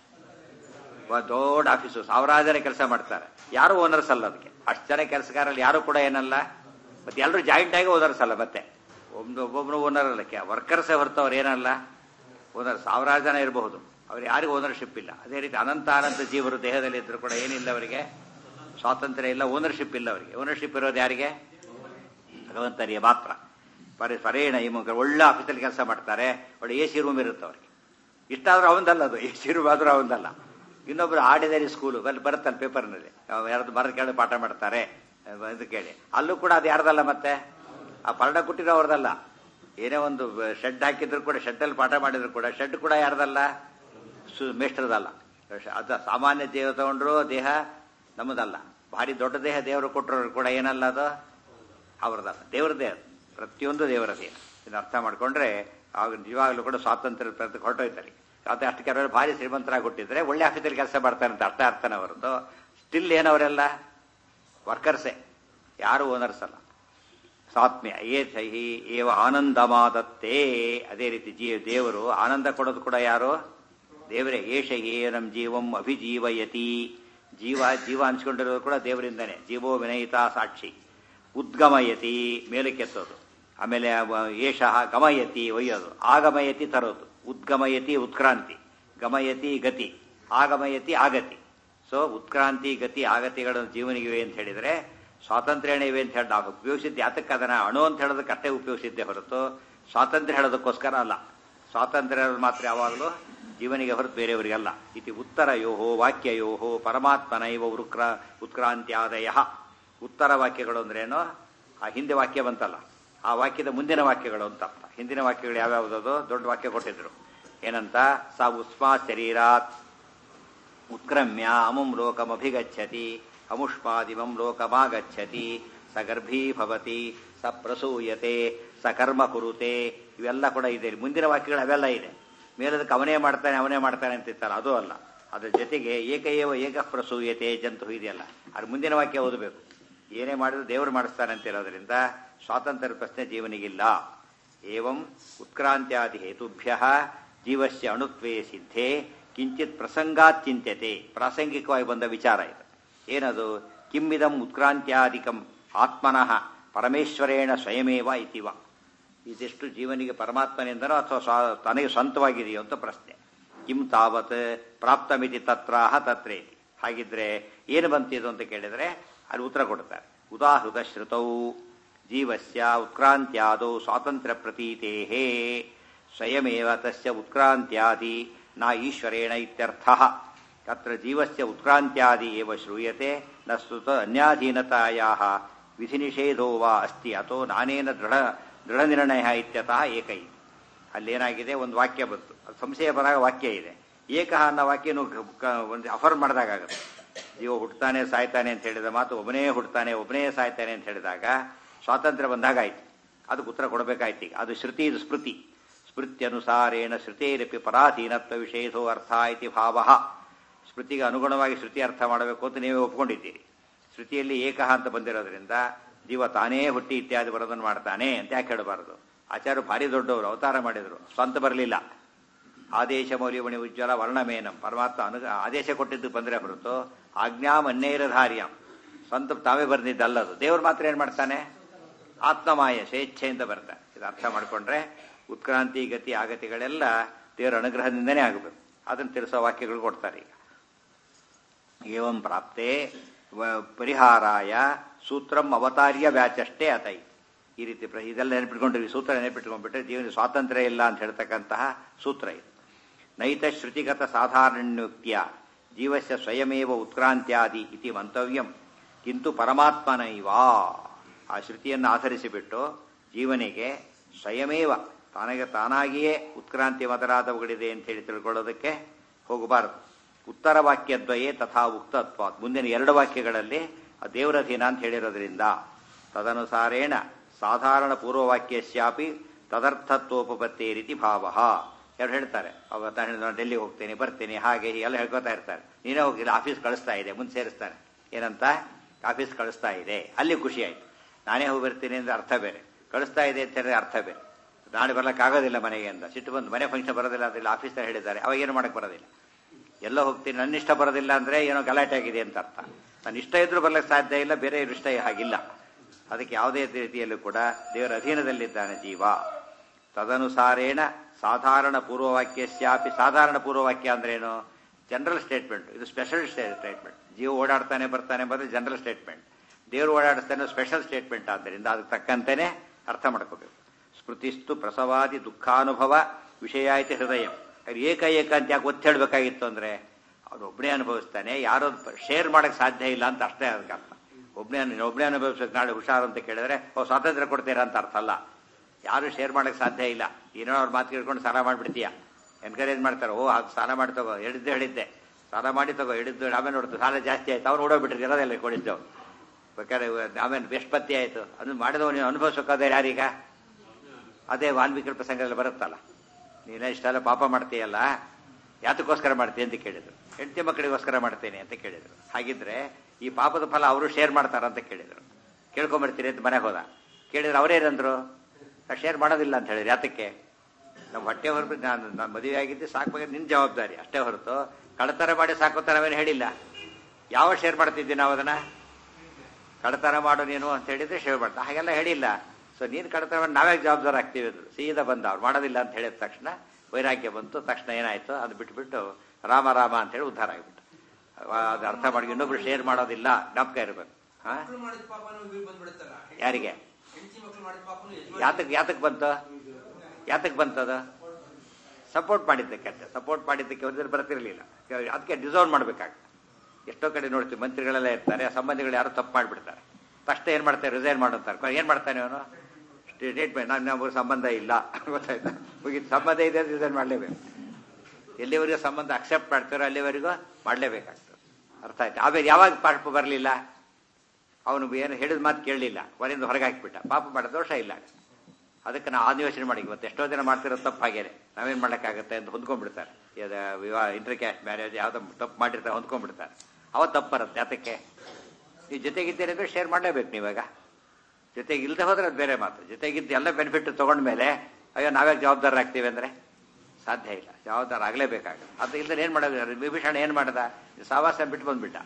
ವ- ದೊಡ್ಡ ಆಫೀಸು ಸಾವಿರಾರು ಜನ ಕೆಲಸ ಮಾಡ್ತಾರೆ ಯಾರು ಓನರ್ಸ್ ಅಲ್ಲ ಅದಕ್ಕೆ ಅಷ್ಟು ಜನ ಕೆಲಸಗಾರಲ್ಲಿ ಯಾರು ಕೂಡ ಏನಲ್ಲ ಮತ್ತೆ ಎಲ್ಲರೂ ಜಾಯಿಂಟ್ ಆಗಿ ಓನರ್ಸ್ ಅಲ್ಲ ಮತ್ತೆ ಒಬ್ಬ ಒಬ್ಬೊಬ್ಬರು ಓನರ್ ಅಲ್ಲ ವರ್ಕರ್ಸೇ ಹೊರತು ಅವ್ರು ಏನಲ್ಲ ಓನರ್ ಸಾವಿರಾರು ಜನ ಇರಬಹುದು ಅವ್ರು ಯಾರಿಗೂ ಓನರ್ಶಿಪ್ ಇಲ್ಲ ಅದೇ ರೀತಿ ಅನಂತ ಅನಂತ ಜೀವರು ದೇಹದಲ್ಲಿ ಇದ್ರು ಕೂಡ ಏನಿಲ್ಲ ಅವರಿಗೆ ಸ್ವಾತಂತ್ರ್ಯ ಇಲ್ಲ ಓನರ್ಶಿಪ್ ಇಲ್ಲ ಅವರಿಗೆ ಓನರ್ಶಿಪ್ ಇರೋದು ಯಾರಿಗೆ ಭಗವಂತನಿಗೆ ಮಾತ್ರ ಪರಿ ಪರೇಣ ಈ ಮುಖ ಒಳ್ಳೆ ಆಫೀಸಲ್ಲಿ ಕೆಲಸ ಮಾಡ್ತಾರೆ ಒಳ್ಳೆ ಎ ಸಿ ರೂಮ್ ಇರುತ್ತೆ ಅವ್ರಿಗೆ ಇಷ್ಟಾದ್ರೂ ಅವಂದಲ್ಲ ಅದು ಎ ಸಿ ರೂಮ್ ಆದ್ರೂ ಅವಂದಲ್ಲ ಇನ್ನೊಬ್ರು ಆರ್ಡಿನರಿ ಸ್ಕೂಲು ಅಲ್ಲಿ ಬರುತ್ತಲ್ಲ ಪೇಪರ್ನಲ್ಲಿ ಯಾರ್ದು ಮರದ ಕೇಳಿ ಪಾಠ ಮಾಡ್ತಾರೆ ಅಹ್ ಇದು ಕೇಳಿ ಅಲ್ಲೂ ಕೂಡ ಅದು ಯಾರ್ದಲ್ಲ ಮತ್ತೆ ಆ ಪರ್ಣ ಕೊಟ್ಟಿರೋ ಅವ್ರದಲ್ಲ ಏನೇ ಒಂದು ಶೆಡ್ ಹಾಕಿದ್ರು ಕೂಡ ಶೆಡ್ಡಲ್ಲಿ ಪಾಠ ಮಾಡಿದ್ರು ಕೂಡ ಶೆಡ್ ಕೂಡ ಯಾರ್ದಲ್ಲ ಸು ಮೇಷ್ಟ್ರದಲ್ಲ ಅದ ಸಾಮಾನ್ಯ ದೇಹ ತಗೊಂಡ್ರು ದೇಹ ನಮ್ಮದಲ್ಲ ಭಾರಿ ದೊಡ್ಡ ದೇಹ ದೇವರು ಕೊಟ್ಟರು ಕೂಡ ಏನಲ್ಲ ಅದು ಅವ್ರದಲ್ಲ ದೇವ್ರದೇ ಅದು ಪ್ರತಿಯೊಂದು ದೇವರದೇ ಇದನ್ನ ಅರ್ಥ ಮಾಡ್ಕೊಂಡ್ರೆ ಆಗ ನಿಜವಾಗ್ಲೂ ಕೂಡ ಸ್ವಾತಂತ್ರ್ಯ ಪ್ರತಿ ಹೊರಟೋಯ್ತಾರೆ ಮತ್ತೆ ಅಷ್ಟು ಕೆಲವರು ಭಾರಿ ಶ್ರೀಮಂತರಾಗಿ ಕೊಟ್ಟಿದ್ರೆ ಒಳ್ಳೆ ಆಫೀಸಲ್ಲಿ ಕೆಲಸ ಮಾಡ್ತಾರೆ ಅಂತ ಅರ್ಥ ಅರ್ಥನ ಹೊರತು ಸ್ಟಿಲ್ ಏನವರೆಲ್ಲ ವರ್ಕರ್ಸೇ ಯಾರು ಓನರ್ಸ್ ಅಲ್ಲ ಸಾತ್ಮ್ಯ ಏ ಸಹಿ ಏವ ಆನಂದಮಾದತ್ತೇ ಅದೇ ರೀತಿ ಜೀ ದೇವರು ಆನಂದ ಕೊಡೋದು ಕೂಡ ಯಾರು ದೇವರೇ ಏಷ ಏನಂ ಜೀವಂ ಅಭಿಜೀವಯತಿ ಜೀವ ಜೀವ ಅನ್ಸ್ಕೊಂಡಿರೋದು ಕೂಡ ದೇವರಿಂದನೇ ಜೀವೋ ವಿನಯಿತ ಸಾಕ್ಷಿ ಉದ್ಗಮಯತಿ ಮೇಲಕ್ಕೆತ್ತೋದು ಆಮೇಲೆ ಅವ- ಏಷಃ ಗಮಯತಿ ಒಯ್ಯೋದು ಆಗಮಯತಿ ತರೋದು ಉದ್ಗಮಯತಿ ಉತ್ಕ್ರಾಂತಿ ಗಮಯತಿ ಗತಿ ಆಗಮಯತಿ ಆಗತಿ ಸೊ ಉತ್ಕ್ರಾಂತಿ ಗತಿ ಆಗತಿಗಳು ಜೀವನಿಗಿವೆ ಅಂತ ಹೇಳಿದ್ರೆ ಸ್ವಾತಂತ್ರ್ಯನೇ ಇವೆ ಅಂತ ಹೇಳಿ ನಾವು ಉಪಯೋಗಿಸಿದ್ದು ಯಾತಕ್ಕೆ ಅದನ್ನ ಅಣು ಅಂತ ಹೇಳೋದಕ್ಕೆ ಅಷ್ಟೇ ಉಪಯೋಗಿಸಿದ್ದೆ ಹೊರತು ಸ್ವಾತಂತ್ರ್ಯ ಹೇಳೋದಕ್ಕೋಸ್ಕರ ಅಲ್ಲ ಸ್ವಾತಂತ್ರ್ಯ ಅನ್ನೋದು ಮಾತ್ರ ಯಾವಾಗಲೂ ಜೀವನಿಗೆ ಹೊರತು ಬೇರೆಯವರಿಗಲ್ಲ ಇತಿ ಉತ್ತರ ಯೋಹೋ ವಾಕ್ಯಯೋಹೋ ಪರಮಾತ್ಮನೈವ ಉರುಕ್ರ ಉತ್ಕ್ರಾಂತ್ಯಾದಯ ಉತ್ತರ ವಾಕ್ಯಗಳು ಅಂದ್ರೇನು ಆ ಹಿಂದೆ ವಾಕ್ಯ ಬಂತಲ್ಲ ಆ ವಾಕ್ಯದ ಮುಂದಿನ ವಾಕ್ಯಗಳು ಅಂತ ಅರ್ಥ ಹಿಂದಿನ ವಾಕ್ಯಗಳು ಯಾವ್ಯಾವುದದು ದೊಡ್ಡ ವಾಕ್ಯ ಕೊಟ್ಟಿದ್ರು ಏನಂತ ಸ ಉಸ್ಮಾ ಶರೀರಾತ್ ಉತ್ಕ್ರಮ್ಯ ಅಮುಂ ಲೋಕಮಭಿಗಚ್ಚತಿ ಅಮುಷ್ಪಾದಿಮಂ ಲೋಕಮಾಗಚ್ಚತಿ ಸ ಗರ್ಭೀ ಭವತಿ ಸ ಪ್ರಸೂಯತೆ ಸ ಕರ್ಮ ಕುರುತೆ ಇವೆಲ್ಲ ಕೂಡ ಇದೆ ಮುಂದಿನ ವಾಕ್ಯಗಳು ಅವೆಲ್ಲ ಇದೆ ಮೇಲದಕ್ಕೆ ಅವನೇ ಮಾಡ್ತಾನೆ ಅವನೇ ಮಾಡ್ತಾನೆ ಅಂತಿರ್ತಾರ ಅದು ಅಲ್ಲ ಅದ್ರ ಜೊತೆಗೆ ಏಕಏವ ಏಕ ಪ್ರಸೂಯತೆ ಜಂತು ಇದೆಯಲ್ಲ ಅದ್ರ ಮುಂದಿನ ವಾಕ್ಯ ಓದಬೇಕು ಏನೇ ಮಾಡಿದ್ರು ದೇವರು ಮಾಡಿಸ್ತಾನೆ ಅಂತ ಇರೋದ್ರಿಂದ ಸ್ವಾತಂತ್ರ್ಯ ಪ್ರಶ್ನೆ ಜೀವನಿಗಿಲ್ಲ ಏವಂ ಉತ್ಕ್ರಾಂತ್ಯಾದಿ ಹೇತುಭ್ಯ ಜೀವಸ್ಯ ಅಣುತ್ವೇ ಸಿದ್ಧೇ ಕಿಂಚಿತ್ ಪ್ರಸಂಗಾತ್ ಚಿಂತ್ಯತೆ ಪ್ರಾಸಂಗಿಕವಾಗಿ ಬಂದ ವಿಚಾರ ಇದು ಏನದು ಕಿಮ್ಮಿದಂ ಉತ್ಕ್ರಾಂತ್ಯಾಧಿಕಂ ಆತ್ಮನಃ ಪರಮೇಶ್ವರೇಣ ಸ್ವಯಮೇವ ಇತಿವ ಇದೆಷ್ಟು ಜೀವನಿಗೆ ಪರಮಾತ್ಮನಿಂದನೋ ಅಥವಾ ಸ್ವ ತನಗೆ ಸ್ವಂತವಾಗಿದೆಯೋ ಅಂತ ಪ್ರಶ್ನೆ ಕಿಂ ತಾವತ್ ಪ್ರಾಪ್ತಮಿತಿ ತತ್ರಾಹ ತತ್ರೇತಿ ಹಾಗಿದ್ರೆ ಏನು ಬಂತಿದು ಅಂತ ಕೇಳಿದ್ರೆ ಅಲ್ಲಿ ಉತ್ತರ ಕೊಡ್ತಾರೆ ಉದಾಹೃತ ಶ್ರುತೌ ಜೀವಸ್ಯ ಉತ್ಕ್ರಾಂತ್ಯಾದೌ ಸ್ವಾತಂತ್ರ್ಯ ಪ್ರತೀತೇಹೇ ಸ್ವಯಮೇವ ತಸ್ಯ ಉತ್ಕ್ರಾಂತ್ಯಾದಿ ನ ಈಶ್ವರೇಣ ಇತ್ಯರ್ಥ ತತ್ರ ಜೀವಸ್ಯ ಉತ್ಕ್ರಾಂತ್ಯಾದಿ ಏವ ಶ್ರೂಯತೆ ನ ಸ್ತುತ ಅನ್ಯಾಧೀನತಾಯಾಹ ವಿಧಿನಿಷೇಧೋ ವಾ ಅಸ್ತಿ ಅಥೋ ನಾನೇನ ದೃಢ ದೃಢ ನಿರ್ಣಯ ಇತ್ಯತಃ ಏಕೈ ಅಲ್ಲೇನಾಗಿದೆ ಒಂದು ವಾಕ್ಯ ಬಂತು ಅದು ಸಂಶಯ ಬರಾಗ ವಾಕ್ಯ ಇದೆ ಏಕಃ ಅನ್ನೋ ವಾಕ್ಯನು ಒಂದು ಅಫರ್ ಮಾಡಿದಾಗುತ್ತೆ ಜೀವ ಹುಟ್ಟತಾನೆ ಸಾಯ್ತಾನೆ ಅಂತ ಹೇಳಿದ ಮಾತು ಒಬ್ಬನೇ ಹುಟ್ಟತಾನೆ ಒಬ್ಬನೇ ಸಾಯ್ತಾನೆ ಅಂತ ಹೇಳಿದಾಗ ಸ್ವಾತಂತ್ರ್ಯ ಬಂದಾಗಾಯ್ತು ಅದಕ್ಕೆ ಉತ್ತರ ಕೊಡಬೇಕಾಯ್ತು ಈಗ ಅದು ಶ್ರುತಿ ಇದು ಸ್ಮೃತಿ ಸ್ಮೃತ್ಯನುಸಾರೇಣ ಶ್ರುತೇರಪಿ ಪರಾಧೀನತ್ವ ವಿಷೇಧೋ ಅರ್ಥ ಇತಿ ಭಾವ ಸ್ಮೃತಿಗೆ ಅನುಗುಣವಾಗಿ ಶ್ರುತಿ ಅರ್ಥ ಮಾಡಬೇಕು ಅಂತ ನೀವೇ ಒಪ್ಕೊಂಡಿದ್ದೀರಿ ಶ್ರುತಿಯಲ್ಲಿ ಏಕಃ ಅಂತ ಬಂದಿರೋದ್ರಿಂದ ಜೀವ ತಾನೇ ಹುಟ್ಟಿ ಇತ್ಯಾದಿ ಬರೋದನ್ನು ಮಾಡ್ತಾನೆ ಅಂತ ಯಾಕೆ ಹೇಳಬಾರದು ಆಚಾರ್ಯ ಭಾರಿ ದೊಡ್ಡವರು ಅವತಾರ ಮಾಡಿದರು ಸ್ವಂತ ಬರಲಿಲ್ಲ ಆದೇಶ ಮೌಲ್ಯವಣಿ ಉಜ್ವಲ ವರ್ಣಮೇನಂ ಪರಮಾತ್ಮ ಅನು ಆದೇಶ ಕೊಟ್ಟಿದ್ದು ಬಂದರೆ ಹೊರತು ಆಜ್ಞಾಮನ್ನೇರಧಾರ್ಯಂ ಸ್ವಂತ ತಾವೇ ಬರ್ದಿದ್ದಲ್ಲದು ದೇವ್ರು ಮಾತ್ರ ಏನ್ ಮಾಡ್ತಾನೆ ಆತ್ಮಮಾಯ ಸ್ವೇಚ್ಛೆಯಿಂದ ಬರ್ತಾನೆ ಇದು ಅರ್ಥ ಮಾಡ್ಕೊಂಡ್ರೆ ಉತ್ಕ್ರಾಂತಿ ಗತಿ ಆಗತಿಗಳೆಲ್ಲ ದೇವರ ಅನುಗ್ರಹದಿಂದನೇ ಆಗಬೇಕು ಅದನ್ನು ತಿಳಿಸೋ ವಾಕ್ಯಗಳು ಕೊಡ್ತಾರೆ ಈಗ ಏವಂ ಪ್ರಾಪ್ತೆ ಪರಿಹಾರಾಯ ಸೂತ್ರಂ ಅವತಾರ್ಯ ವ್ಯಾಚಷ್ಟೇ ಅತೈ ಈ ರೀತಿ ಇದೆಲ್ಲ ನೆನಪಿಟ್ಕೊಂಡ್ರಿ ಸೂತ್ರ ನೆನಪಿಟ್ಕೊಂಡ್ಬಿಟ್ರೆ ಜೀವನ ಸ್ವಾತಂತ್ರ್ಯ ಇಲ್ಲ ಅಂತ ಹೇಳ್ತಕ್ಕಂತಹ ಸೂತ್ರ ಇದು ನೈತ ಶ್ರುತಿಗತ ಸಾಧಾರಣ್ಯುಕ್ತಿಯ ಜೀವಸ್ಯ ಸ್ವಯಮೇವ ಉತ್ಕ್ರಾಂತ್ಯಾದಿ ಇತಿ ಮಂತವ್ಯಂ ಕಿಂತು ಪರಮಾತ್ಮನೈವಾ ಆ ಶ್ರುತಿಯನ್ನು ಆಧರಿಸಿಬಿಟ್ಟು ಜೀವನಿಗೆ ಸ್ವಯಮೇವ ತಾನಾಗೆ ತಾನಾಗಿಯೇ ಉತ್ಕ್ರಾಂತಿ ಮೊದಲಾದವುಗಳಿದೆ ಅಂತ ಹೇಳಿ ತಿಳ್ಕೊಳ್ಳೋದಕ್ಕೆ ಹೋಗಬಾರದು ಉತ್ತರ ವಾಕ್ಯದ್ವಯೇ ತಥಾ ಉಕ್ತತ್ವ ಮುಂದಿನ ಎರಡು ವಾಕ್ಯಗಳಲ್ಲಿ ದೇವರಧೀನ ಅಂತ ಹೇಳಿರೋದ್ರಿಂದ ತದನುಸಾರೇಣ ಸಾಧಾರಣ ಪೂರ್ವವಾಕ್ಯಸ್ಯಾಪಿ ತದರ್ಥತ್ವೋಪತ್ತೇ ರೀತಿ ಭಾವ ಯಾರು ಹೇಳ್ತಾರೆ ಅವ ನಾನು ಡೆಲ್ಲಿಗೆ ಹೋಗ್ತೇನೆ ಬರ್ತೀನಿ ಹಾಗೆ ಎಲ್ಲ ಹೇಳ್ಕೊತಾ ಇರ್ತಾರೆ ನೀನೇ ಹೋಗಿಲ್ಲ ಆಫೀಸ್ ಕಳಿಸ್ತಾ ಇದೆ ಮುಂದೆ ಸೇರಿಸ್ತಾನೆ ಏನಂತ ಆಫೀಸ್ ಕಳಿಸ್ತಾ ಇದೆ ಅಲ್ಲಿ ಖುಷಿ ಆಯ್ತು ನಾನೇ ಹೋಗಿ ಬರ್ತೀನಿ ಅಂದ್ರೆ ಅರ್ಥ ಬೇರೆ ಕಳಿಸ್ತಾ ಇದೆ ಅಂತ ಹೇಳಿದ್ರೆ ಅರ್ಥ ಬೇರೆ ನಾಳೆ ಬರ್ಲಿಕ್ಕಾಗೋದಿಲ್ಲ ಮನೆಗೆ ಅಂತ ಸಿಟ್ಟು ಬಂದು ಮನೆ ಫಂಕ್ಷನ್ ಬರೋದಿಲ್ಲ ಅದೆಲ್ಲ ಆಫೀಸಲ್ಲಿ ಹೇಳಿದ್ದಾರೆ ಅವಾಗ ಏನು ಮಾಡಕ್ಕೆ ಬರೋದಿಲ್ಲ ಎಲ್ಲ ಹೋಗ್ತೀನಿ ನನ್ನ ಇಷ್ಟ ಬರೋದಿಲ್ಲ ಅಂದ್ರೆ ಏನೋ ಗಲಾಟೆ ಆಗಿದೆ ಅಂತ ಅರ್ಥ ನನ್ನ ಇಷ್ಟ ಇದ್ರೂ ಬರ್ಲಿಕ್ಕೆ ಸಾಧ್ಯ ಇಲ್ಲ ಬೇರೆ ಇಷ್ಟ ಹಾಗಿಲ್ಲ ಅದಕ್ಕೆ ಯಾವುದೇ ರೀತಿಯಲ್ಲೂ ಕೂಡ ದೇವರ ಅಧೀನದಲ್ಲಿದ್ದಾನೆ ಜೀವ ತದನುಸಾರೇಣ ಸಾಧಾರಣ ಪೂರ್ವವಾಕ್ಯಸ್ಯಾಪಿ ಸಾಧಾರಣ ಪೂರ್ವವಾಕ್ಯ ಅಂದ್ರೇನು ಜನರಲ್ ಸ್ಟೇಟ್ಮೆಂಟ್ ಇದು ಸ್ಪೆಷಲ್ ಸ್ಟೇಟ್ಮೆಂಟ್ ಜೀವ ಓಡಾಡ್ತಾನೆ ಬರ್ತಾನೆ ಬಂದ್ರೆ ಜನರಲ್ ಸ್ಟೇಟ್ಮೆಂಟ್ ದೇವರು ಓಡಾಡಿಸ್ತಾನೆ ಸ್ಪೆಷಲ್ ಸ್ಟೇಟ್ಮೆಂಟ್ ಆದ್ದರಿಂದ ಅದಕ್ಕೆ ತಕ್ಕಂತೆಯೇ ಅರ್ಥ ಮಾಡ್ಕೋಬೇಕು ಸ್ಮೃತಿಸ್ತು ಪ್ರಸವಾದಿ ದುಃಖಾನುಭವ ವಿಷಯ ಐತೆ ಹೃದಯ ಏಕ ಏಕ ಅಂತ ಯಾಕೆ ಒತ್ತು ಹೇಳಬೇಕಾಗಿತ್ತು ಅಂದ್ರೆ ಅವನು ಒಬ್ಬನೇ ಅನುಭವಿಸ್ತಾನೆ ಯಾರೋ ಶೇರ್ ಮಾಡಕ್ಕೆ ಸಾಧ್ಯ ಇಲ್ಲ ಅಂತ ಅಷ್ಟೇ ಅದಕ್ಕೆ ಅರ್ಥ ಒಬ್ಬನೇ ಒಬ್ಬನೇ ಅನುಭವಿಸೋಕೆ ನಾಳೆ ಹುಷಾರು ಅಂತ ಕೇಳಿದ್ರೆ ಓ ಸ್ವಾತಂತ್ರ್ಯ ಕೊಡ್ತೀರಾ ಅಂತ ಅರ್ಥ ಅಲ್ಲ ಯಾರು ಶೇರ್ ಮಾಡಕ್ಕೆ ಸಾಧ್ಯ ಇಲ್ಲ ಏನೋ ಅವ್ರ ಮಾತು ಕೇಳ್ಕೊಂಡು ಸಾಲ ಮಾಡಿಬಿಡ್ತೀಯ ಎನ್ಕರೇಜ್ ಮಾಡ್ತಾರೆ ಓ ಅದು ಸಾಲ ಮಾಡಿ ತಗೋ ಹೇಳಿದ್ದೆ ಹೇಳಿದ್ದೆ ಸಾಲ ಮಾಡಿ ತಗೋ ಹಿಡಿದ್ದು ಆಮೇಲೆ ನೋಡ್ತು ಸಾಲ ಜಾಸ್ತಿ ಆಯ್ತು ಅವ್ರು ಓಡೋಗ್ಬಿಟ್ರಿ ಇರೋದೆಲ್ಲ ಕೊಡಿದ್ದೆವು ಬೇಕಾದ್ರೆ ಆಮೇಲೆ ಬೆಷ್ಟಪತ್ತಿ ಆಯ್ತು ಅದನ್ನು ಮಾಡಿದವ ನೀವು ಅನುಭವಿಸೋಕಾದ್ರೆ ಯಾರೀಗ ಅದೇ ವಾಲ್ಮೀಕಿ ಪ್ರಸಂಗದಲ್ಲಿ ಬರುತ್ತಲ್ಲ ನೀನೇ ಇಷ್ಟೆಲ್ಲ ಪಾಪ ಮಾಡ್ತೀಯಲ್ಲ ಯಾತಕ್ಕೋಸ್ಕರ ಮಾಡ್ತೀಯ ಅಂತ ಕೇಳಿದ್ರು ಹೆಂಡತಿ ಮಕ್ಕಳಿಗೋಸ್ಕರ ಮಾಡ್ತೇನೆ ಅಂತ ಕೇಳಿದ್ರು ಹಾಗಿದ್ರೆ ಈ ಪಾಪದ ಫಲ ಅವರು ಶೇರ್ ಮಾಡ್ತಾರ ಅಂತ ಕೇಳಿದ್ರು ಕೇಳ್ಕೊಂಬರ್ತೀರಿ ಅಂತ ಮನೆಗೆ ಹೋದ ಕೇಳಿದ್ರೆ ಅವರೇನಂದ್ರು ಶೇರ್ ಮಾಡೋದಿಲ್ಲ ಅಂತ ಹೇಳಿದ್ರು ಯಾತಕ್ಕೆ ನಮ್ಮ ಹೊಟ್ಟೆ ಹೊರತು ನಾನು ನಾನು ಮದುವೆ ಆಗಿದ್ದೆ ಸಾಕಬೇಕು ನಿನ್ನ ಜವಾಬ್ದಾರಿ ಅಷ್ಟೇ ಹೊರತು ಕಳತನ ಮಾಡಿ ಸಾಕೋತ ನಾವೇನು ಹೇಳಿಲ್ಲ ಯಾವ ಶೇರ್ ಮಾಡ್ತಿದ್ವಿ ನಾವು ಅದನ್ನ ಕಳತನ ಮಾಡು ನೀನು ಅಂತ ಹೇಳಿದ್ರೆ ಶೇರ್ ಮಾಡ್ತಾ ಹಾಗೆಲ್ಲ ಹೇಳಿಲ್ಲ ಸೊ ನೀನು ಕಡತನ ಮಾಡಿ ನಾವೇ ಜವಾಬ್ದಾರ ಆಗ್ತೀವಿ ಅಂದ್ರು ಸೀದಾ ಬಂದ ಅವ್ರು ಮಾಡೋದಿಲ್ಲ ಅಂತ ಹೇಳಿದ ತಕ್ಷಣ ವೈರಾಗ್ಯ ಬಂತು ತಕ್ಷಣ ಏನಾಯ್ತು ಅದು ಬಿಟ್ಬಿಟ್ಟು ರಾಮ ರಾಮ ಅಂತ ಹೇಳಿ ಉದ್ಧಾರ ಆಗಿಬಿಟ್ಟು ಅದು ಅರ್ಥ ಮಾಡಿ ಇನ್ನೊಬ್ರು ಶೇರ್ ಮಾಡೋದಿಲ್ಲ ಜ್ಞಾಪಕ ಇರಬೇಕು ಹಾ ಯಾರಿಗೆ ಯಾತಕ್ ಯಾತಕ್ ಬಂತು ಯಾತಕ್ ಬಂತದು ಸಪೋರ್ಟ್ ಮಾಡಿದ್ದಕ್ಕೆ ಅಷ್ಟೇ ಸಪೋರ್ಟ್ ಮಾಡಿದ್ದಕ್ಕೆ ಒಂದ್ರೆ ಬರ್ತಿರ್ಲಿಲ್ಲ ಅದಕ್ಕೆ ಡಿಸರ್ವ್ ಮಾಡ್ಬೇಕಾಗ್ತದೆ ಎಷ್ಟೋ ಕಡೆ ನೋಡ್ತೀವಿ ಮಂತ್ರಿಗಳೆಲ್ಲ ಇರ್ತಾರೆ ಆ ಸಂಬಂಧಿಗಳು ಯಾರು ತಪ್ಪು ಮಾಡಿಬಿಡ್ತಾರೆ ತಕ್ಷಣ ಏನ್ ಮಾಡ್ತಾರೆ ರಿಸೈನ್ ಮಾಡುತ್ತಾರೆ ಏನ್ ಮಾಡ್ತಾನೆ ಅವನು ಸ್ಟೇಟ್ಮೆಂಟ್ ನಾನು ನಾವು ಸಂಬಂಧ ಇಲ್ಲ ಗೊತ್ತಾಯ್ತಾ ಮುಗಿದು ಸಂಬಂಧ ಇದೆ ರಿಸೈನ್ ಮಾಡಲೇಬೇಕು ಎಲ್ಲಿವರೆಗೂ ಸಂಬಂಧ ಅಕ್ಸೆಪ್ಟ್ ಮಾಡ್ತಾರೋ ಅಲ್ಲಿವರೆಗೂ ಮಾಡಲೇಬೇಕಾಗ್ತದೆ ಅರ್ಥ ಆಯ್ತು ಆಮೇಲೆ ಯಾವಾಗ ಪಾಪ ಬರಲಿಲ್ಲ ಅವನು ಏನು ಹೇಳಿದ ಮಾತು ಕೇಳಲಿಲ್ಲ ಮನೆಯಿಂದ ಹೊರಗೆ ಹಾಕಿಬಿಟ್ಟ ಪಾಪ ಮಾಡೋ ದೋಷ ಇಲ್ಲ ಅದಕ್ಕೆ ನಾವು ಆದಿಯೋಚನೆ ಮಾಡಿ ಇವತ್ತು ಎಷ್ಟೋ ಜನ ಮಾಡ್ತಿರೋ ತಪ್ಪು ಹಾಗೇನೆ ನಾವೇನು ಮಾಡೋಕ್ಕಾಗತ್ತೆ ಅಂತ ಹೊಂದ್ಕೊಂಡ್ಬಿಡ್ತಾರೆ ವಿವಾಹ ಇಂಟರ್ ಕ್ಯಾಸ್ಟ್ ಮ್ಯಾರೇಜ್ ಯಾವುದೋ ತಪ್ಪು ಮಾಡಿರ್ತಾರೆ ಹೊಂದ್ಕೊಂಡ್ಬಿಡ್ತಾರೆ ಅವತ್ತು ತಪ್ಪು ಬರುತ್ತೆ ಅದಕ್ಕೆ ನೀವು ಜೊತೆಗಿದ್ದೀರಿ ಅಂದ್ರೆ ಶೇರ್ ಮಾಡಲೇಬೇಕು ನೀವಾಗ ಜೊತೆಗೆ ಇಲ್ಲದೆ ಹೋದ್ರೆ ಅದು ಬೇರೆ ಮಾತು ಜೊತೆಗಿದ್ದು ಎಲ್ಲ ಬೆನಿಫಿಟ್ ತಗೊಂಡ್ಮೇಲೆ ಅಯ್ಯೋ ನಾವೇ ಜವಾಬ್ದಾರ ಆಗ್ತೀವಿ ಅಂದ್ರೆ ಸಾಧ್ಯ ಇಲ್ಲ ಜವಾಬ್ದಾರ ಆಗಲೇಬೇಕಾಗುತ್ತೆ ಅದು ಇಲ್ಲದೆ ಏನು ಮಾಡೋದು ವಿಭೀಷಣ ಏನು ಮಾಡ್ದ ಸಾವಾಸ ಬಿಟ್ಟು ಬಂದ್ಬಿಟ್ಟ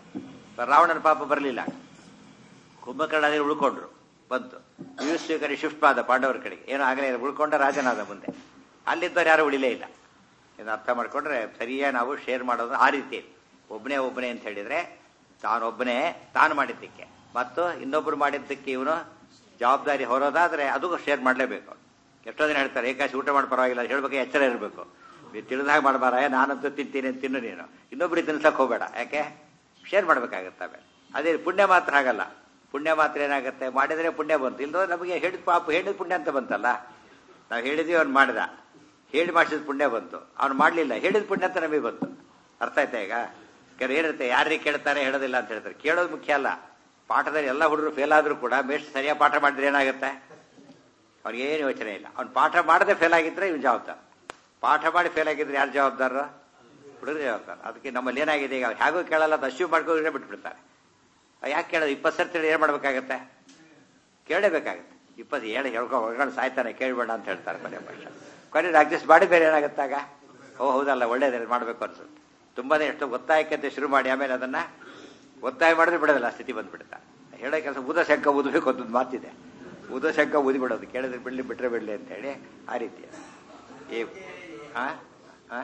ರಾವಣನ ಪಾಪ ಬರಲಿಲ್ಲ ಕುಂಭಕರ್ಣಾದಿಗಳು ಉಳ್ಕೊಂಡ್ರು ಬಂತು ಯುಯುಸ್ವೀಕರಿ ಶಿಫ್ಟ್ ಆದ ಪಾಂಡವರ ಕಡೆಗೆ ಏನೋ ಆಗಲೇ ಇಲ್ಲ, ಉಳ್ಕೊಂಡ ರಾಜನಾದ ಮುಂದೆ ಅಲ್ಲಿದ್ದವ್ರು ಯಾರು ಉಳಿಲೇ ಇಲ್ಲ ಇದನ್ನ ಅರ್ಥ ಮಾಡ್ಕೊಂಡ್ರೆ ಸರಿಯಾಗಿ ನಾವು ಶೇರ್ ಮಾಡೋದು ಆ ರೀತಿ ಒಬ್ಬನೇ ಒಬ್ಬನೇ ಅಂತ ಹೇಳಿದ್ರೆ ತಾನೊಬ್ಬನೇ ತಾನು ಮಾಡಿದ್ದಕ್ಕೆ ಮತ್ತು ಇನ್ನೊಬ್ರು ಮಾಡಿದ್ದಕ್ಕೆ ಇವನು ಜವಾಬ್ದಾರಿ ಹೊರೋದಾದ್ರೆ ಅದು ಶೇರ್ ಮಾಡಲೇಬೇಕು ಎಷ್ಟೋ ದಿನ ಹೇಳ್ತಾರೆ ಏಕಾಶಿ ಊಟ ಮಾಡಿ ಪರವಾಗಿಲ್ಲ ಹೇಳ್ಬೇಕು ಎಚ್ಚರ ಇರಬೇಕು ನೀವು ತಿಳಿದಾಗ ಮಾಡಬಾರ ನಾನಂತೂ ತಿಂತೀನಿ ಅಂತ ತಿನ್ನು ನೀನು ಇನ್ನೊಬ್ರಿಗೆ ತಿನ್ಸಕ್ ಹೋಗಬೇಡ ಯಾಕೆ ಶೇರ್ ಮಾಡ್ಬೇಕಾಗತ್ತವೆ ಅದೇ ಪುಣ್ಯ ಮಾತ್ರ ಆಗಲ್ಲ ಪುಣ್ಯ ಮಾತ್ರ ಏನಾಗುತ್ತೆ ಮಾಡಿದ್ರೆ ಪುಣ್ಯ ಬಂತು ಇಲ್ದೋ ನಮಗೆ ಹೇಳಿದ ಪಾಪ ಹೇಳಿದ ಪುಣ್ಯ ಅಂತ ಬಂತಲ್ಲ ನಾವು ಹೇಳಿದ್ವಿ ಅವ್ನು ಮಾಡಿದ ಹೇಳಿ ಮಾಡಿಸಿದ ಪುಣ್ಯ ಬಂತು ಅವ್ನು ಮಾಡಲಿಲ್ಲ ಹೇಳಿದ ಪುಣ್ಯ ಅಂತ ನಮಗೆ ಬಂತು ಅರ್ಥ ಆಯ್ತಾ ಈಗ ಕೆಲವು ಏನಿರುತ್ತೆ ಯಾರಿಗೆ ಕೇಳ್ತಾರೆ ಹೇಳೋದಿಲ್ಲ ಅಂತ ಹೇಳ್ತಾರೆ ಕೇಳೋದು ಮುಖ್ಯ ಅಲ್ಲ ಪಾಠದಲ್ಲಿ ಎಲ್ಲ ಹುಡುಗರು ಫೇಲ್ ಆದ್ರೂ ಕೂಡ ಮೇಸ್ಟ್ ಸರಿಯಾಗಿ ಪಾಠ ಮಾಡಿದ್ರೆ ಏನಾಗುತ್ತೆ ಅವ್ರಿಗೇನು ಯೋಚನೆ ಇಲ್ಲ ಅವ್ನು ಪಾಠ ಮಾಡದೆ ಫೇಲ್ ಆಗಿದ್ರೆ ಇವ್ನು ಜವಾಬ್ದಾರ ಪಾಠ ಮಾಡಿ ಫೇಲ್ ಆಗಿದ್ರೆ ಯಾರು ಜವಾಬ್ದಾರ ಹುಡುಗರು ಜವಾಬ್ದಾರ ಅದಕ್ಕೆ ನಮ್ಮಲ್ಲಿ ಏನಾಗಿದೆ ಈಗ ಹೇಗೂ ಕೇಳಲ್ಲ ಅದು ಅಶ್ಯೂ ಮಾಡ್ಕೊಂಡ್ರೆ ಬಿಟ್ಬಿಡ್ತಾರೆ ಯಾಕೆ ಕೇಳೋದು ಇಪ್ಪತ್ತು ಸರ್ತಿ ಏನು ಮಾಡ್ಬೇಕಾಗತ್ತೆ ಕೇಳಲೇಬೇಕಾಗತ್ತೆ ಇಪ್ಪತ್ತು ಹೇಳಿ ಹೇಳ್ಕೊ ಹೊರಗಡೆ ಸಾಯ್ತಾನೆ ಕೇಳಬೇಡ ಅಂತ ಹೇಳ್ತಾರೆ ಕೊನೆ ಪಕ್ಷ ಕೊನೆ ಅಡ್ಜಸ್ಟ್ ಮಾಡಿ ಬೇರೆ ಏನಾಗುತ್ತಾಗ ಓ ಹೌದಲ್ಲ ಒಳ್ಳೇದೇ ಮಾಡಬೇಕು ಅನ್ಸುತ್ತೆ ತುಂಬಾನೇ ಎಷ್ಟು ಒತ್ತಾಯಕ್ಕೆ ಶುರು ಮಾಡಿ ಆಮೇಲೆ ಅದನ್ನ ಒತ್ತಾಯ ಮಾಡಿದ್ರೆ ಬಿಡೋದಿಲ್ಲ ಆ ಸ್ಥಿತಿ ಬಂದ್ಬಿಡುತ್ತೆ ಹೇಳೋ ಕೆಲಸ ಉದ ಶಂಕ ಊದಬೇಕು ಅಂತ ಒಂದು ಮಾತಿದೆ ಉದ ಶಂಕ ಊದಿ ಬಿಡೋದು ಕೇಳಿದ್ರೆ ಬಿಡ್ಲಿ ಬಿಟ್ರೆ ಬಿಡ್ಲಿ ಅಂತ ಹೇಳಿ ಆ ರೀತಿ ಏ ಆ? ಆ?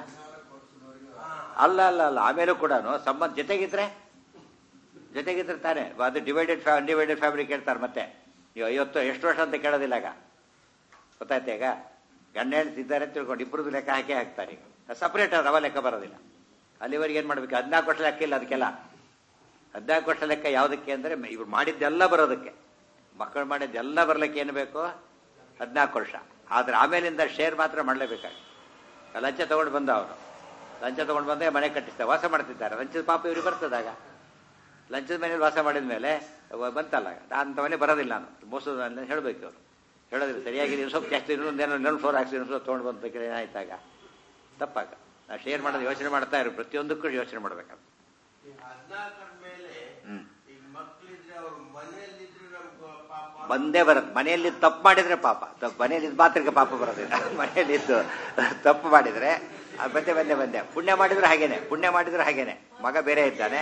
ಅಲ್ಲ ಅಲ್ಲ ಅಲ್ಲ ಆಮೇಲೂ ಕೂಡ ಸಂಬಂಧ ಜೊತೆಗಿದ್ರೆ ಜೊತೆಗಿದ್ರೆ ತಾನೇ ಅದು ಡಿವೈಡೆಡ್ ಅನ್ಡಿವೈಡೆಡ್ ಫ್ಯಾಮಿಲಿ ಕೇಳ್ತಾರೆ ಮತ್ತೆ ನೀವು ಐವತ್ತು ಎಷ್ಟು ವರ್ಷ ಅಂತ ಕೇಳೋದಿಲ್ಲ ಆಗ ಗೊತ್ತಾಯ್ತಾ ಈಗ ಗಂಡ ಹೆಂಡತಿ ಇದ್ದಾರೆ ಅಂತ ತಿಳ್ಕೊಂಡು ಇಬ್ಬರದ್ದು ಲೆಕ್ಕ ಹಾಕಿ ಹಾಕ್ತಾರೆ ಈಗ ಸಪರೇಟ್ ಅದು ಅವ ಲೆಕ್ಕ ಬರೋದಿಲ್ಲ ಅಲ್ಲಿವರೆಗೆ ಏನು ಮಾಡ್ಬೇಕು ಹದಿನಾಲ್ಕು ವರ್ಷ ಲೆಕ್ಕ ಇಲ್ಲ ಅದಕ್ಕೆಲ್ಲ ಹದಿನಾಲ್ಕು ವರ್ಷ ಲೆಕ್ಕ ಯಾವುದಕ್ಕೆ ಅಂದರೆ ಇವ್ರು ಮಾಡಿದ್ದೆಲ್ಲ ಬರೋದಕ್ಕೆ ಮಕ್ಕಳು ಮಾಡಿದ್ದೆಲ್ಲ ಬರ್ಲಿಕ್ಕೆ ಏನು ಬೇಕು ಹದಿನಾಲ್ಕು ವರ್ಷ ಆದ್ರೆ ಆಮೇಲಿಂದ ಶೇರ್ ಮಾತ್ರ ಮಾಡಲೇಬೇಕಾಗಿ ಲಂಚ ತಗೊಂಡು ಬಂದ ಅವನು ಲಂಚ ತಗೊಂಡು ಬಂದೇ ಮನೆ ಕಟ್ಟಿಸ್ತಾರೆ ವಾಸ ಮಾಡ್ತಿದ್ದಾರೆ ಲಂಚದ ಪಾಪ ಇವ್ರಿಗೆ ಬರ್ತದಾಗ ಲಂಚದ ಮನೇಲಿ ವಾಸ ಮಾಡಿದ ಮೇಲೆ ಬಂತಲ್ಲ ಅಂತ ಮನೆ ಬರೋದಿಲ್ಲ ನಾನು ಮೋಸದ ಹೇಳಬೇಕು ಅವರು ಹೇಳೋದಿಲ್ಲ ಸರಿಯಾಗಿ ನೀವು ಸ್ವಲ್ಪ ಜಾಸ್ತಿ ಇನ್ನೊಂದೇನೋ ಇನ್ನೊಂದು ಫ್ಲೋರ್ ಹಾಕ್ಸಿ ಇನ್ನೊಂದು ತೊಗೊಂಡು ಬಂದ ಏನಾಯ್ತಾಗ ತಪ್ಪಾಗ ನಾವು ಶೇರ್ ಮಾಡೋದು ಯೋಚನೆ ಮಾಡ್ತಾ ಇರೋ ಪ್ರತಿಯೊಂದಕ್ಕೂ ಯೋಚನೆ ಮಾಡ್ಬೇಕಾಗ ಹದಿನಾಲ್ಕರ ಮೇಲೆ ಹ್ಮ್ ಈಗ ಮಕ್ಳಿದ್ರೆ ಅವ್ರು ಮನೆಯಲ್ಲಿದ್ರೆ ನಮ್ಗೆ ಪಾಪ ಬಂದೇ ಬರುತ್ತೆ ಮನೆಯಲ್ಲಿ ತಪ್ಪು ಮಾಡಿದ್ರೆ ಪಾಪ ತಪ್ಪು ಮನೆಯಲ್ಲಿ ಇದ್ದು ಮಾತ್ರಕ್ಕೆ ಪಾಪ ಬರೋದಿಲ್ಲ ಮನೆಯಲ್ಲಿ ಇದ್ದು ತಪ್ಪು ಮಾಡಿದ್ರೆ ಆ ಬಂದೆ ಬಂದೆ ಬಂದೆ ಪುಣ್ಯ ಮಾಡಿದ್ರೆ ಹಾಗೇನೆ ಪುಣ್ಯ ಮಾಡಿದ್ರೆ ಹಾಗೇನೆ ಮಗ ಬೇರೆ ಇದ್ದಾನೆ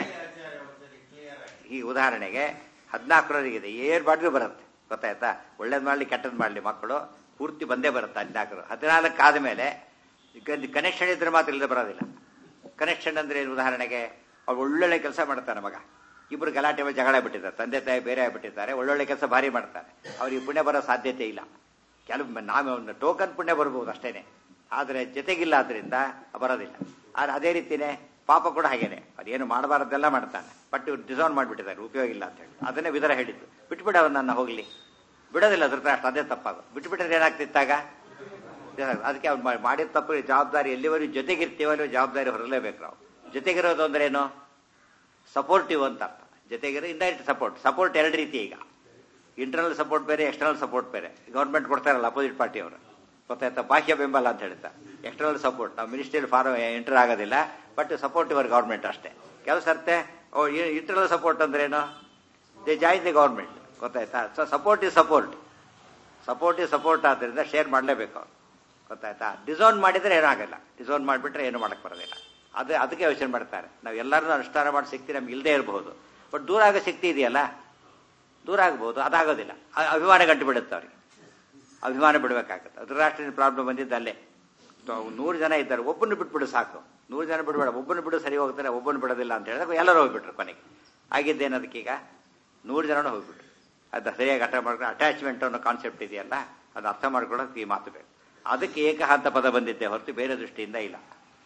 ಈ ಉದಾಹರಣೆಗೆ ಹದಿನಾಲ್ಕರವರೆಗಿದೆ ಏರ್ ಮಾಡಿದ್ರು ಬರುತ್ತೆ ಗೊತ್ತಾಯ್ತಾ ಒಳ್ಳೇದು ಮಾಡಲಿ ಕೆಟ್ಟದ್ದು ಮಾಡಲಿ ಮಕ್ಕಳು ಪೂರ್ತಿ ಬಂದೇ ಬರುತ್ತೆ ಹದಿನಾಲ್ಕರು ಹದಿನಾಲ್ಕು ಆದಮೇಲೆ ಕನೆಕ್ಷನ್ ಇದ್ರೆ ಮಾತ್ರ ಇಲ್ಲದೆ ಬರೋದಿಲ್ಲ ಕನೆಕ್ಷನ್ ಅಂದ್ರೆ ಏನು ಉದಾಹರಣೆಗೆ ಅವ್ರು ಒಳ್ಳೊಳ್ಳೆ ಕೆಲಸ ಮಾಡ್ತಾನೆ ಮಗ ಇಬ್ರು ಗಲಾಟೆ ಮೇಲೆ ಜಗಳ ಬಿಟ್ಟಿದ್ದಾರೆ ತಂದೆ ತಾಯಿ ಬೇರೆ ಆಗ್ಬಿಟ್ಟಿದ್ದಾರೆ ಒಳ್ಳೊಳ್ಳೆ ಕೆಲಸ ಭಾರಿ ಮಾಡ್ತಾರೆ ಅವ್ರಿಗೆ ಪುಣ್ಯ ಬರೋ ಸಾಧ್ಯತೆ ಇಲ್ಲ ಕೆಲವು ನಾವು ಒಂದು ಟೋಕನ್ ಪುಣ್ಯ ಬರ್ಬೋದು ಅಷ್ಟೇನೆ ಆದರೆ ಜೊತೆಗಿಲ್ಲ ಆದ್ರಿಂದ ಬರೋದಿಲ್ಲ ಆದ್ರೆ ಅದೇ ರೀತಿನೇ ಪಾಪ ಕೂಡ ಹಾಗೇನೆ ಅದೇನು ಮಾಡಬಾರದೆಲ್ಲ ಮಾಡ್ತಾನೆ ಬಟ್ ಇವ್ರು ಡಿಸೌನ್ ಮಾಡಿಬಿಟ್ಟಿದ್ದಾರೆ ಉಪಯೋಗ ಇಲ್ಲ ಅಂತ ಹೇಳಿ ಅದನ್ನೇ ವಿದರ ಹೇಳಿದ್ದು ಬಿಟ್ಬಿಡ ಅವನನ್ನ ಹೋಗ್ಲಿ ಬಿಡೋದಿಲ್ಲ ಧೃತರಾಷ್ಟ್ರ ಅದೇ ತಪ್ಪಾಗ ಬಿಟ್ಬಿಟ್ರೆ ಏನಾಗ್ತಿತ್ತಾಗ ಅದಕ್ಕೆ ಅವ್ನು ಮಾಡಿದ ತಪ್ಪು ಜವಾಬ್ದಾರಿ ಎಲ್ಲಿವರೆಗೂ ಜೊತೆಗಿರ್ತೀವೋ ಅಲ್ಲಿ ಜವಾಬ್ದಾರಿ ಹೊರಲೇಬೇಕು ನಾವು ಜೊತೆಗಿರೋದು ಅಂದ್ರೆ ಏನು ಸಪೋರ್ಟಿವ್ ಅಂತ ಅರ್ಥ ಜೊತೆಗಿರೋ ಇಂಡೈರೆಕ್ಟ್ ಸಪೋರ್ಟ್ ಸಪೋರ್ಟ್ ಎರಡು ರೀತಿ ಈಗ ಇಂಟರ್ನಲ್ ಸಪೋರ್ಟ್ ಬೇರೆ ಎಕ್ಸ್ಟರ್ನಲ್ ಸಪೋರ್ಟ್ ಬೇರೆ ಗೌರ್ಮೆಂಟ್ ಕೊಡ್ತಾರಲ್ಲ ಅಪೋಸಿಟ್ ಪಾರ್ಟಿ ಅವರು ಗೊತ್ತಾಯ್ತಾ ಬಾಹ್ಯ ಬೆಂಬಲ ಅಂತ ಹೇಳ್ತಾರೆ ಎಕ್ಸ್ಟರ್ನಲ್ ಸಪೋರ್ಟ್ ನಾವು ಮಿನಿಸ್ಟ್ರಿಯಲ್ಲಿ ಫಾರ್ಮ್ ಎಂಟರ್ ಆಗೋದಿಲ್ಲ ಬಟ್ ಸಪೋರ್ಟ್ ಇವರ್ ಗೌರ್ಮೆಂಟ್ ಅಷ್ಟೇ ಕೆಲವು ಸರ್ತೆ ಇಂಟರ್ನಲ್ ಸಪೋರ್ಟ್ ಅಂದ್ರೆ ಏನು ದೇ ಜಾಯಿನ್ ದಿ ಗೌರ್ಮೆಂಟ್ ಗೊತ್ತಾಯ್ತಾ so support is support support is support ಆದ್ದರಿಂದ ಶೇರ್ ಮಾಡಲೇಬೇಕು ಅವ್ರು ಗೊತ್ತಾಯ್ತಾ ಡಿಸೋನ್ ಮಾಡಿದ್ರೆ ಏನಾಗಲ್ಲ ಡಿಸೋನ್ ಮಾಡಿಬಿಟ್ರೆ ಏನು ಮಾಡಕ್ ಬರೋದಿಲ್ಲ ಅದು ಅದಕ್ಕೆ ಯೋಚನೆ ಮಾಡ್ತಾರೆ ನಾವು ಎಲ್ಲರನ್ನೂ ಅನುಷ್ಠಾನ ಮಾಡೋ ಶಕ್ತಿ ನಮ್ಗೆ ಇಲ್ಲದೆ ಇರಬಹುದು ಬಟ್ ದೂರ ಆಗೋ ಶಕ್ತಿ ಇದೆಯಲ್ಲ ದೂರ ಆಗ್ಬೋದು ಅದಾಗೋದಿಲ್ಲ ಅ- ಅಭಿಮಾನ ಗಂಟು ಬಿಡುತ್ತೆ ಅವ್ರಿಗೆ ಅಭಿಮಾನ ಬಿಡಬೇಕಾಗತ್ತೆ ಧೃತರಾಷ್ಟ್ರನ ಪ್ರಾಬ್ಲಮ್ ಬಂದಿದ್ದು ಅಲ್ಲೇ ತ- ನೂರು ಜನ ಇದ್ದಾರೆ ಒಬ್ಬನ್ನು ಬಿಟ್ಬಿಡು ಸಾಕು ನೂರು ಜನ ಬಿಡಬೇಡ ಒಬ್ಬನ್ನು ಬಿಡು ಸರಿ ಹೋಗ್ತಾರೆ ಒಬ್ಬನ್ನು ಬಿಡೋದಿಲ್ಲ ಅಂತ ಹೇಳಿದಾಗ ಎಲ್ಲರೂ ಹೋಗ್ಬಿಟ್ರು ಕೊನೆಗೆ ಆಗಿದ್ದೇನದಕ್ಕೀಗ ನೂರು ಜನನೂ ಹೋಗ್ಬಿಟ್ರು ಅದು ಸರಿಯಾಗಿ ಅರ್ಥ ಮಾಡ್ಕೊಂಡು ಅಟ್ಯಾಚ್ಮೆಂಟ್ ಅನ್ನೋ ಕಾನ್ಸೆಪ್ಟ್ ಇದೆಯಲ್ಲ ಅದು ಅರ್ಥ ಮಾಡ್ಕೊಳ್ಳೋಕೆ ಈ ಮಾತು ಬೇಕು ಅದಕ್ಕೆ ಏಕಹಾಂತ ಪದ ಬಂದಿದ್ದೆ ಹೊರತು ಬೇರೆ ದೃಷ್ಟಿಯಿಂದ ಇಲ್ಲ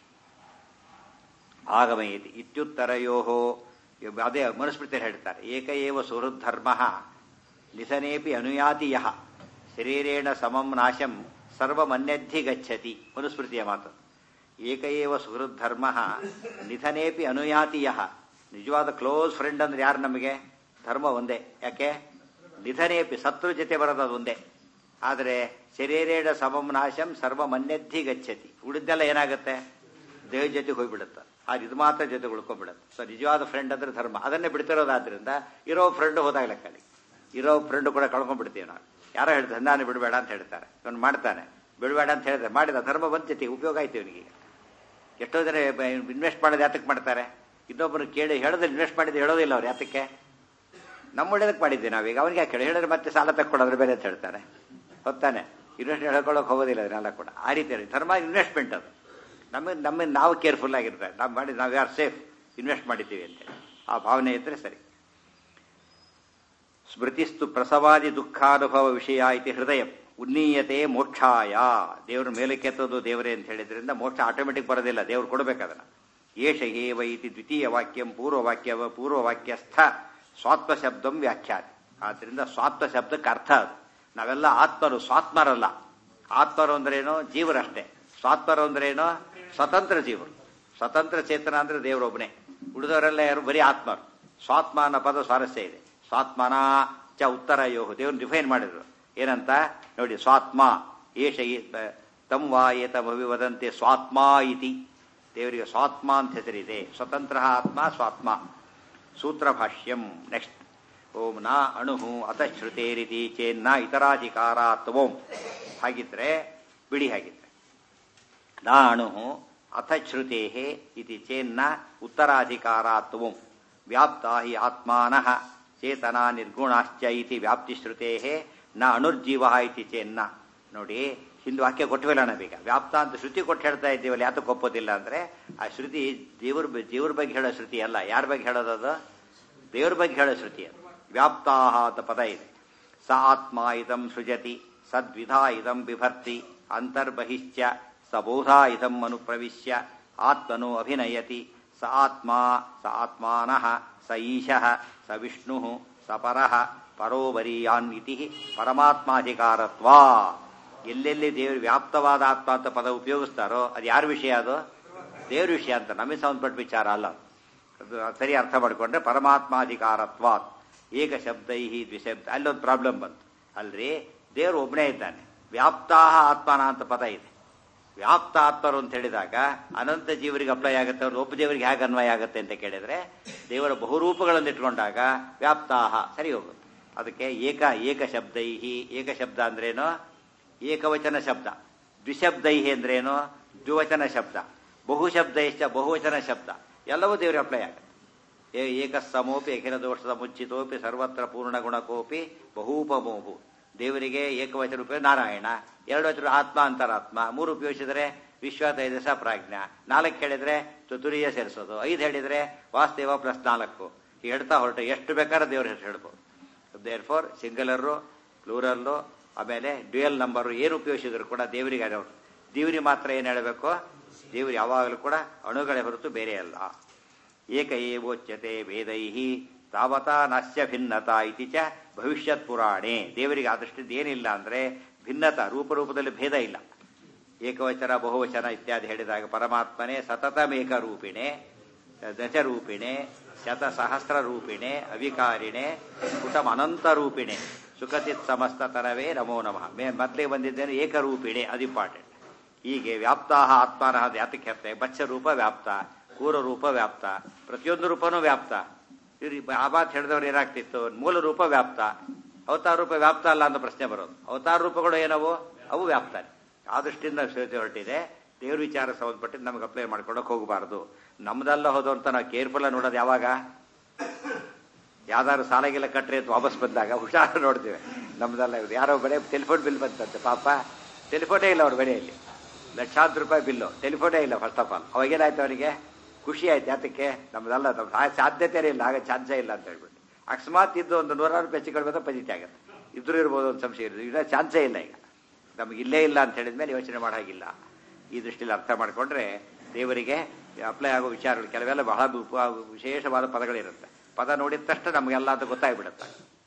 ಆಗಮಯತಿ ಇತ್ಯುತ್ತರಯೋಹೋ ಅದೇ ಮನುಸ್ಮೃತಿಯಲ್ಲಿ ಹೇಳ್ತಾರೆ ಏಕ ಏವ ಸುಹೃದ್ಧರ್ಮ ನಿಧನೇಪಿ ಅನುಯಾತಿ ಯಹ ಶರೀರೇಣ ಸಮಂ ನಾಶಂ ಸರ್ವಮನ್ಯದ್ಧಿ ಗಚ್ಚತಿ ಮನುಸ್ಮೃತಿಯ ಮಾತು ಏಕ ಏವ ಸುಹೃದ್ಧರ್ಮ ನಿಧನೇಪಿ ಅನುಯಾತಿ ಯಹ ನಿಜವಾದ ಕ್ಲೋಸ್ ಫ್ರೆಂಡ್ ಅಂದ್ರೆ ಯಾರು ನಮಗೆ ಧರ್ಮ ಒಂದೇ ಯಾಕೆ ನಿಧನೇಪಿ ಸತ್ರು ಜೊತೆ ಬರೋದು ಅದು ಒಂದೇ ಆದರೆ ಶರೀರೇಣ ಸಮಂ ನಾಶಂ ಸರ್ವಮನ್ಯದ್ಧಿ ಗಚ್ಚತಿ ಉಳಿದೆಲ್ಲ ಏನಾಗುತ್ತೆ ದೇಹ ಜೊತೆಗೆ ಹೋಗ್ಬಿಡುತ್ತೆ ಆದ್ರೆ ಇದು ಮಾತ್ರ ಜೊತೆ ಉಳ್ಕೊಂಡ್ಬಿಡುತ್ತೆ ಸೊ ನಿಜವಾದ ಫ್ರೆಂಡ್ ಅಂದ್ರೆ ಧರ್ಮ ಅದನ್ನೇ ಬಿಡ್ತಿರೋದಾದ್ರಿಂದ ಇರೋ ಫ್ರೆಂಡ್ ಹೋದಾಗ ಲೆಕ್ಕಲ್ಲಿ ಇರೋ ಫ್ರೆಂಡ್ ಕೂಡ ಕಳ್ಕೊಂಡ್ಬಿಡ್ತೀವಿ ನಾವು ಯಾರೋ ಹೇಳ್ತಾರೆ ನಾನು ಬಿಡಬೇಡ ಅಂತ ಹೇಳ್ತಾರೆ ಇವನು ಮಾಡ್ತಾನೆ ಬಿಡಬೇಡ ಅಂತ ಹೇಳಿದ್ರೆ ಮಾಡಿದ ಧರ್ಮ ಬಂತೈತಿ ಉಪಯೋಗ ಆಯ್ತು ಇವನಿಗೆ ಎಷ್ಟೋ ಜನ ಇನ್ವೆಸ್ಟ್ ಮಾಡೋದು ಯಾತಕ್ಕೆ ಮಾಡ್ತಾರೆ ಇನ್ನೊಬ್ಬರು ಕೇಳಿ ಹೇಳೋದು ಇನ್ವೆಸ್ಟ್ ಮಾಡಿದ್ದು ಹೇಳೋದಿಲ್ಲ ಅವ್ರು ಯಾತಕ್ಕೆ ನಮ್ಮ ಒಳ್ಳೇದಕ್ಕೆ ಮಾಡಿದ್ದೆ ನಾವೀಗ ಅವನಿಗೆ ಯಾಕೆ ಹೇಳಿ ಹೇಳಿದ್ರೆ ಮತ್ತೆ ಸಾಲ ತಕ್ಕೊಡೋದ್ರೆ ಬೇರೆ ಅಂತ ಹೇಳ್ತಾನೆ ಹೊತ್ತಾನೆ ಇನ್ವೆಸ್ಟ್ ಹೇಳ್ಕೊಳ್ಳೋಕೆ ಹೋಗೋದಿಲ್ಲ ಅದನ್ನೆಲ್ಲ ಕೂಡ ಆ ರೀತಿ ಇರುತ್ತೆ. ಧರ್ಮ ಇನ್ವೆಸ್ಟ್ಮೆಂಟ್ ಅದು ನಮಗೆ ನಮ್ಮ ನಾವು ಕೇರ್ಫುಲ್ ಆಗಿರ್ತಾರೆ ನಾವು ಮಾಡಿ ನಾವು ಯಾರು ಸೇಫ್ ಇನ್ವೆಸ್ಟ್ ಮಾಡಿದ್ದೀವಿ ಅಂತೇಳಿ ಆ ಭಾವನೆ ಇದ್ದರೆ ಸರಿ ಸ್ಮೃತಿಸ್ತು ಪ್ರಸವಾದಿ ದುಃಖಾನುಭವ ವಿಷಯ ಇತಿ ಹೃದಯ ಉನ್ನೀಯತೆ ಮೋಕ್ಷಾಯ ದೇವರು ಮೇಲೆ ಕೆತ್ತೋದು ದೇವರೇ ಅಂತ ಹೇಳಿದ್ರಿಂದ ಮೋಕ್ಷ ಆಟೋಮೆಟಿಕ್ ಬರೋದಿಲ್ಲ ದೇವ್ರು ಕೊಡಬೇಕದನ್ನ ಏಷ ಏವ ಇತಿ ದ್ವಿತೀಯ ವಾಕ್ಯಂ ಪೂರ್ವವಾಕ್ಯ ಪೂರ್ವವಾಕ್ಯಸ್ಥ ಸ್ವಾತ್ಮ ಶಬ್ದಂ ವ್ಯಾಖ್ಯಾತಿ ಆದ್ರಿಂದ ಸ್ವಾತ್ಮ ಶಬ್ದಕ್ಕೆ ಅರ್ಥ ಅದು ನಾವೆಲ್ಲ ಆತ್ಮರು ಸ್ವಾತ್ಮರಲ್ಲ ಆತ್ಮರು ಅಂದ್ರೇನು ಜೀವರಷ್ಟೇ ಸ್ವಾತ್ಮರು ಅಂದ್ರೇನು ಸ್ವತಂತ್ರ ಜೀವರು ಸ್ವತಂತ್ರ ಚೇತನ ಅಂದ್ರೆ ದೇವರೊಬ್ಬನೇ ಉಳಿದವರೆಲ್ಲ ಯಾರು ಬರೀ ಆತ್ಮರು ಸ್ವಾತ್ಮ ಅನ್ನೋ ಪದ ಸ್ವಾರಸ್ಯ ಇದೆ ಸ್ವಾತ್ಮನ ಚ ಉತ್ತರ ಯೋಹು ದೇವ್ರು ಡಿಫೈನ್ ಮಾಡಿದ್ರು ಏನಂತ ನೋಡಿ ಸ್ವಾತ್ಮ ಏಷ ಈ- ತಂ ವಾ ಏತಮಿ ವದಂತೆ ಸ್ವಾತ್ಮ ಇತಿ ದೇವರಿಗೆ ಸ್ವಾತ್ಮ ಅಂತ ಹೆಸರಿದೆ ಸ್ವತಂತ್ರ ಆತ್ಮ ಸ್ವಾತ್ಮ ಸೂತ್ರ ಭಾಷ್ಯಂ ನೆಕ್ಸ್ಟ್ ಓಂ ನ ಅಣು ಅತ ಶ್ರುತೇರಿತಿ ಚೇನ್ನ ಇತರಾಧಿಕಾರಾತ್ ಓಂ ಹಾಗಿದ್ರೆ ಬಿಡಿ ಹಾಗಿದ್ರೆ ನ ಅಣು ಅಥ ಶ್ರುತೆ ಇತಿ ಚೇನ್ನ ಉತ್ತರಾಧಿಕಾರಾತ್ ಓಂ ವ್ಯಾಪ್ತಾ ಹಿ ಆತ್ಮಾನಃ ಚೇತನಾ ನಿರ್ಗುಣಾಶ್ಚ ಇತಿ ವ್ಯಾಪ್ತಿಶ್ರುತೆ ನ ಅಣುರ್ಜೀವ ಇತಿ ಚೇನ್ನ ನೋಡಿ ಹಿಂದೆ ವಾಕ್ಯ ಕೊಟ್ಟವಿಲ್ಲ ನಾವೀಗ ವ್ಯಾಪ್ತ ಅಂತ ಶ್ರುತಿ ಕೊಟ್ಟು ಹೇಳ್ತಾ ಇದ್ದೀವಲ್ಲ ಯಾತಕ್ಕೆ ಒಪ್ಪೋದಿಲ್ಲ ಅಂದ್ರೆ ಆ ಶ್ರುತಿ ದೇವ್ರ ಬ- ದೇವ್ರ ಬಗ್ಗೆ ಹೇಳೋ ಶ್ರುತಿ ಅಲ್ಲ ಯಾರ ಬಗ್ಗೆ ಹೇಳೋದದು ದೇವ್ರ ಬಗ್ಗೆ ಹೇಳೋ ಶ್ರುತಿ ಅದು ವ್ಯಾಪ್ತಾಹ ಅಂತ ಪದ ಇದೆ ಸ ಆತ್ಮ ಇದಂ ಸೃಜತಿ ಸದ್ವಿಧಾ ಇದಂ ಬಿಭರ್ತಿ ಅಂತರ್ಬಹಿಶ್ಚ ಸ ಬಹುಧಾ ಇದಂ ಅನುಪ್ರವಿಶ್ಯ ಆತ್ಮನು ಅಭಿನಯತಿ ಸ ಆತ್ಮ ಸ ಆತ್ಮಾನಃ ಸ ಈಶಃ ಸ ವಿಷ್ಣು ಸ ಪರಃ ಪರೋಬರೀಯಾನ್ ಇತಿ ಪರಮಾತ್ಮಾಧಿಕಾರತ್ವ ಎಲ್ಲೆಲ್ಲಿ ದೇವರು ವ್ಯಾಪ್ತವಾದ ಆತ್ಮ ಅಂತ ಪದ ಉಪಯೋಗಿಸ್ತಾರೋ ಅದು ಯಾರ ವಿಷಯ ಅದು ದೇವ್ರ ವಿಷಯ ಅಂತ ನಮಗೆ ಸಂಬಂಧಪಟ್ಟ ವಿಚಾರ ಅಲ್ಲ ಅದು ಸರಿ ಅರ್ಥ ಮಾಡಿಕೊಂಡ್ರೆ ಪರಮಾತ್ಮಾಧಿಕಾರತ್ವ ಏಕ ಶಬ್ದೈ ದ್ವಿಶಬ್ದ ಅಲ್ಲೊಂದು ಪ್ರಾಬ್ಲಮ್ ಬಂತು ಅಲ್ರಿ ದೇವರು ಒಬ್ಬನೇ ಇದ್ದಾನೆ ವ್ಯಾಪ್ತಾಹ ಆತ್ಮನ ಅಂತ ಪದ ಇದೆ ವ್ಯಾಪ್ತ ಆತ್ಮರು ಅಂತ ಹೇಳಿದಾಗ ಅನಂತ ಜೀವರಿಗೆ ಅಪ್ಲೈ ಆಗುತ್ತೆ ಅವ್ರು ಒಬ್ಬ ದೇವರಿಗೆ ಹೇಗೆ ಅನ್ವಯ ಆಗುತ್ತೆ ಅಂತ ಕೇಳಿದ್ರೆ ದೇವರ ಬಹುರೂಪಗಳನ್ನು ಇಟ್ಕೊಂಡಾಗ ವ್ಯಾಪ್ತಾಹ ಸರಿ ಹೋಗುತ್ತೆ ಅದಕ್ಕೆ ಏಕ ಏಕ ಶಬ್ದೈಹಿ ಏಕ ಶಬ್ದ ಅಂದ್ರೇನು ಏಕವಚನ ಶಬ್ದ ದ್ವಿಶಬ್ದೈಹಿ ಅಂದ್ರೇನು ದ್ವಿವಚನ ಶಬ್ದ ಬಹುಶಬ್ದೈಶ್ಚ ಬಹುವಚನ ಶಬ್ದ ಎಲ್ಲವೂ ದೇವರಿಗೆ ಅಪ್ಲೈ ಆಗುತ್ತೆ ಏ- ಏಕಸ್ಸಮೋಪಿ ಅಖಿಲ ದೋಷದ ಮುಚ್ಚಿತೋಪಿ ಸರ್ವತ್ರ ಪೂರ್ಣ ಗುಣಕೋಪಿ ಬಹೂಪಮೋಹು ದೇವರಿಗೆ ಏಕವಚನ ಉಪಯೋಗ ನಾರಾಯಣ ಎರಡು ವಚನ ಆತ್ಮ ಅಂತರಾತ್ಮ ಮೂರು ಉಪಯೋಗಿಸಿದರೆ ವಿಶ್ವ ತೈದಸ ಪ್ರಾಜ್ಞ ನಾಲ್ಕು ಹೇಳಿದ್ರೆ ಚತುರ್ಯ ಸೇರಿಸೋದು ಐದು ಹೇಳಿದ್ರೆ ವಾಸ್ತೇವ ಪ್ಲಸ್ ನಾಲ್ಕು ಹೀಗೆ ಹೇಳ್ತಾ ಹೊರಟು ಎಷ್ಟು ಬೇಕಾದ್ರೆ ದೇವ್ರ ಹೆಸರು ಹೇಳ್ಬೋದು ದೇರ್ ಫೋರ್ ಸಿಂಗಲರು ಪ್ಲೂರಲ್ಲು ಆಮೇಲೆ ಡ್ಯೂಯಲ್ ನಂಬರು ಏನು ಉಪಯೋಗಿಸಿದ್ರು ಕೂಡ ದೇವರಿಗೆ ಅದವರು ದೇವರಿಗೆ ಮಾತ್ರ ಏನು ಹೇಳಬೇಕು ದೇವರು ಯಾವಾಗಲೂ ಕೂಡ ಅಣುಗಳೇ ಹೊರತು ಬೇರೆ ಅಲ್ಲ ಏಕ ಏವೋಚ್ಯತೆ ವೇದೈ ತಾವತಾ ನಸ್ಯ ಭಿನ್ನತಾ ಇತಿ ಚ ಭವಿಷ್ಯತ್ ಪುರಾಣೆ ದೇವರಿಗೆ ಆದೃಷ್ಟಿದ್ದು ಏನಿಲ್ಲ ಅಂದ್ರೆ ಭಿನ್ನತ ರೂಪರೂಪದಲ್ಲಿ ಭೇದ ಇಲ್ಲ ಏಕವಚನ ಬಹುವಚನ ಇತ್ಯಾದಿ ಹೇಳಿದಾಗ ಪರಮಾತ್ಮನೇ ಸತತಮೇಕ ರೂಪಿಣೆ ದಶರೂಪಿಣೆ ಶತ ಸಹಸ್ರ ರೂಪಿಣೆ ಅವಿಕಾರಿಣೆ ಕುಟಂ ಅನಂತ ರೂಪಿಣೆ ಸುಖಚಿತ್ ಸಮಸ್ತ ತರವೇ ನಮೋ ನಮಃ ಮೇ ಮೊದಲಿಗೆ ಬಂದಿದ್ದೇನೆ ಏಕರೂಪಿಣೆ ಅದು ಇಂಪಾರ್ಟೆಂಟ್ ಹೀಗೆ ವ್ಯಾಪ್ತಾಹ ಆತ್ಮಾನಃ ಅದು ಯಾತಕ್ಕೆ ಹೇಳ್ತಾರೆ ಬಚ್ಚ ರೂಪ ವ್ಯಾಪ್ತ ಕೂರ ರೂಪ ವ್ಯಾಪ್ತ ಪ್ರತಿಯೊಂದು ರೂಪನೂ ವ್ಯಾಪ್ತ ಇವ್ರು ಆ ಮಾತು ಹೇಳಿದವ್ರು ಏನಾಗ್ತಿತ್ತು ಮೂಲ ರೂಪ ವ್ಯಾಪ್ತ ಅವತಾರ ರೂಪ ವ್ಯಾಪ್ತ ಅಲ್ಲ ಅಂತ ಪ್ರಶ್ನೆ ಬರೋದು ಅವತಾರ ರೂಪಗಳು ಏನವು ಅವು ವ್ಯಾಪ್ತಾನೆ ಆ ದೃಷ್ಟಿಯಿಂದ ಶ್ವೇತೆ ಹೊರಟಿದೆ ದೇವ್ರ ವಿಚಾರ ಸಂಬಂಧಪಟ್ಟಿದ್ದು ನಮಗೆ ಅಪ್ಲೈ ಮಾಡ್ಕೊಳಕ್ ಹೋಗಬಾರದು ನಮ್ದಲ್ಲ ಹೋದು ಅಂತ ನಾವು ಕೇರ್ಫುಲ್ ನೋಡೋದು ಯಾವಾಗ ಯಾವ್ದಾದ್ರು ಸಾಲಾಗಿಲ್ಲ ಕಟ್ರಿ ಅಂತ ವಾಪಸ್ ಬಂದಾಗ ಹುಷಾರು ನೋಡ್ತೀವಿ ನಮ್ದಲ್ಲ ಇವ್ರು ಯಾರೋ ಬರೀ ಟೆಲಿಫೋನ್ ಬಿಲ್ ಬಂತಂತೆ ಪಾಪ ಟೆಲಿಫೋನೇ ಇಲ್ಲ ಅವ್ರ ಮನೆಯಲ್ಲಿ ಲಕ್ಷಾಂತರ ರೂಪಾಯಿ ಬಿಲ್ಲು ಟೆಲಿಫೋನೇ ಇಲ್ಲ ಫಸ್ಟ್ ಆಫ್ ಆಲ್ ಅವಾಗೇನಾಯ್ತು ಅವನಿಗೆ ಖುಷಿ ಆಯ್ತು ಯಾತಕ್ಕೆ ನಮ್ದಲ್ಲ ನಮ್ದು ಆ ಸಾಧ್ಯತೆನೇ ಇಲ್ಲ ಆಗ ಚಾನ್ಸೇ ಇಲ್ಲ ಅಂತ ಹೇಳ್ಬಿಟ್ಟು ಅಕಸ್ಮಾತ್ ಇದ್ದು ಒಂದು ನೂರಾರು ರೂಪಾಯಿ ಹೆಚ್ಚು ಕಡಿಮೆ ಪಜಿತಿ ಆಗುತ್ತೆ ಇದ್ರೂ ಇರ್ಬೋದು ಒಂದು ಸಂಶಯ ಇರೋದು ಈಗ ಚಾನ್ಸೇ ಇಲ್ಲ ಈಗ ನಮ್ಗೆ ಇಲ್ಲೇ ಇಲ್ಲ ಅಂತ ಹೇಳಿದ್ಮೇಲೆ ಯೋಚನೆ ಮಾಡಾಗಿಲ್ಲ ಈ ದೃಷ್ಟಿಯಲ್ಲಿ ಅರ್ಥ ಮಾಡಿಕೊಂಡ್ರೆ ದೇವರಿಗೆ ಅಪ್ಲೈ ಆಗೋ ವಿಚಾರಗಳು ಕೆಲವೆಲ್ಲ ಬಹಳ ಉಪ- ವಿಶೇಷವಾದ ಪದಗಳಿರುತ್ತೆ ಪದ ನೋಡಿದ ತಕ್ಷಣ ನಮಗೆಲ್ಲ ಅಂತ ಗೊತ್ತಾಗ್ಬಿಡುತ್ತೆ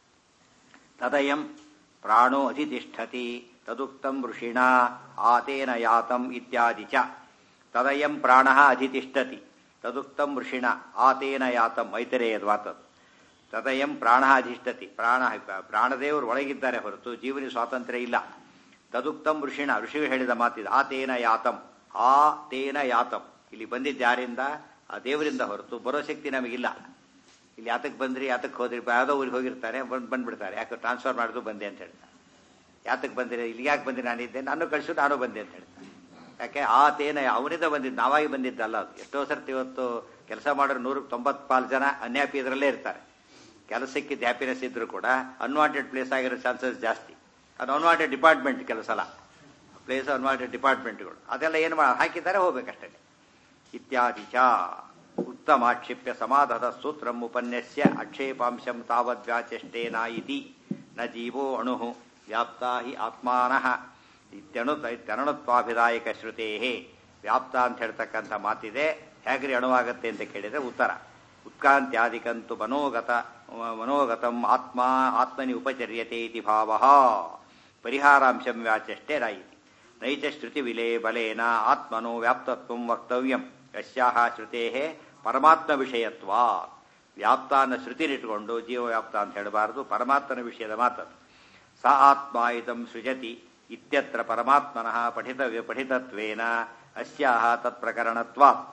ತದಯಂ ಪ್ರಾಣೋ ಅಧಿತಿಷ್ಠತಿ ತದುಕ್ತಂ ಋಷಿಣ ಆತೇನ ಯಾತಂ ಇತ್ಯಾದಿ ಚ ತದಯಂ ಪ್ರಾಣ ಅಧಿತಿಷ್ಠತಿ ತದುಕ್ತಂ ಋಷಿಣ ಆತೇನ ಯಾತಂ ಮೈತರೇಯದ್ವಾತದ್ದು ತದಯಂ ಪ್ರಾಣ ಅಧಿಷ್ಠತಿ ಪ್ರಾಣ ಪ್ರಾಣದೇವರು ಒಳಗಿದ್ದಾರೆ ಹೊರತು ಜೀವನಿ ಸ್ವಾತಂತ್ರ್ಯ ಇಲ್ಲ ತದುಕ್ತಂ ಋಷಿಣ ಋಷಿಗಳು ಹೇಳಿದ ಮಾತಿದೆ ಆತೇನ ಯಾತಂ ಆ ತೇನ ಯಾತಂ ಇಲ್ಲಿ ಬಂದಿದ್ದು ಯಾರಿಂದ ಆ ದೇವರಿಂದ ಹೊರತು ಬರೋ ಶಕ್ತಿ ನಮಗಿಲ್ಲ ಇಲ್ಲಿ ಯಾತಕ್ಕೆ ಬಂದ್ರಿ ಯಾತಕ್ಕೆ ಹೋದ್ರಿ ಯಾವುದೋ ಊರಿಗೆ ಹೋಗಿರ್ತಾರೆ ಬಂದು ಬಂದ್ಬಿಡ್ತಾರೆ ಯಾಕೆ ಟ್ರಾನ್ಸ್ಫರ್ ಮಾಡಿದ್ರು ಬಂದೆ ಅಂತ ಹೇಳ್ತಾರೆ ಯಾತಕ್ಕೆ ಬಂದಿರಿ ಇಲ್ಲಿ ಯಾಕೆ ಬಂದಿರಿ ನಾನಿದ್ದೆ ನಾನು ಕಳಿಸು ನಾನು ಬಂದೆ ಅಂತ ಹೇಳ್ತಾರೆ ಯಾಕೆ ಆತೇನ ಅವನಿಂದ ಬಂದಿದ್ದು ನಾವಾಗಿ ಬಂದಿದ್ದಲ್ಲ ಅದು ಎಷ್ಟೋ ಸರ್ತಿ ಇವತ್ತು ಕೆಲಸ ಮಾಡೋರು ನೂರ ತೊಂಬತ್ತು ಪಾಲು ಜನ ಅನ್ಹ್ಯಾಪಿ ಇದರಲ್ಲೇ ಇರ್ತಾರೆ ಕೆಲಸಕ್ಕಿದ್ದ ಹ್ಯಾಪಿನೆಸ್ ಇದ್ರೂ ಕೂಡ ಅನ್ವಾಂಟೆಡ್ ಪ್ಲೇಸ್ ಆಗಿರೋ ಚಾನ್ಸಸ್ ಜಾಸ್ತಿ ಅದು ಅನ್ವಾಂಟೆಡ್ ಡಿಪಾರ್ಟ್ಮೆಂಟ್ ಕೆಲಸ ಅಲ್ಲ ಪ್ಲೇಸ್ ಅನ್ವಾಂಟೆಡ್ ಡಿಪಾರ್ಟ್ಮೆಂಟ್ಗಳು ಅದೆಲ್ಲ ಏನು ಮಾ ಹಾಕಿದ್ದಾರೆ ಹೋಗ್ಬೇಕಷ್ಟೇ ಇತ್ಯಾದಿ ಚ ಉತ್ತಮಾಕ್ಷಿಪ್ಯ ಸಮಾಧದ ಸೂತ್ರಂ ಉಪನ್ಯಸ್ಯ ಅಕ್ಷೇಪಾಂಶಂ ತಾವದ್ವ್ಯಾಚಷ್ಟೇನ ಇತಿ ನ ಜೀವೋ ಅಣು ವ್ಯಾಪ್ತಾ ಹಿ ಆತ್ಮಾನಃ ಇತ್ಯಣು ಇತ್ಯಣುತ್ವಾಭಿದಾಯಕ ಶ್ರುತೇ ವ್ಯಾಪ್ತ ಅಂತ ಹೇಳ್ತಕ್ಕಂಥ ಮಾತಿದೆ ಹೇಗ್ರಿ ಅಣುವಾಗತ್ತೆ ಅಂತ ಕೇಳಿದ್ರೆ ಉತ್ತರ ಉತ್ಕ್ರಾಂತ್ಯಾದಿಕಂತು ಮನೋಗತ ಮನೋಗತಂ ಆತ್ಮ ಆತ್ಮನಿ ಉಪಚರ್ಯತೆ ಇತಿ ಭಾವ ಪರಿಹಾರಾಂಶಂ ವ್ಯಾಚಷ್ಟೇ ರಾಯಿತಿ ನೈಚ ಶ್ರುತಿ ವಿಲೇ ಬಲೇನ ಆತ್ಮನೋ ವ್ಯಾಪ್ತತ್ವ ವಕ್ತವ್ಯಂ ಯಸ್ಯಾಹ ಶ್ರುತೇ ಪರಮಾತ್ಮ ವಿಷಯತ್ವ ವ್ಯಾಪ್ತ ಅನ್ನೋ ಶ್ರುತಿನಿಟ್ಕೊಂಡು ಜೀವ ವ್ಯಾಪ್ತ ಅಂತ ಹೇಳಬಾರದು ಪರಮಾತ್ಮನ ವಿಷಯದ ಮಾತದು ಸ ಆತ್ಮ ಇದಂ ಸೃಜತಿ ಇತ್ಯತ್ರ ಪರಮಾತ್ಮನಃ ಪಠಿತವ್ಯ ಪಠಿತತ್ವೇನ ಅಸ್ಯಾಹ ತತ್ಪ್ರಕರಣತ್ವಾತ್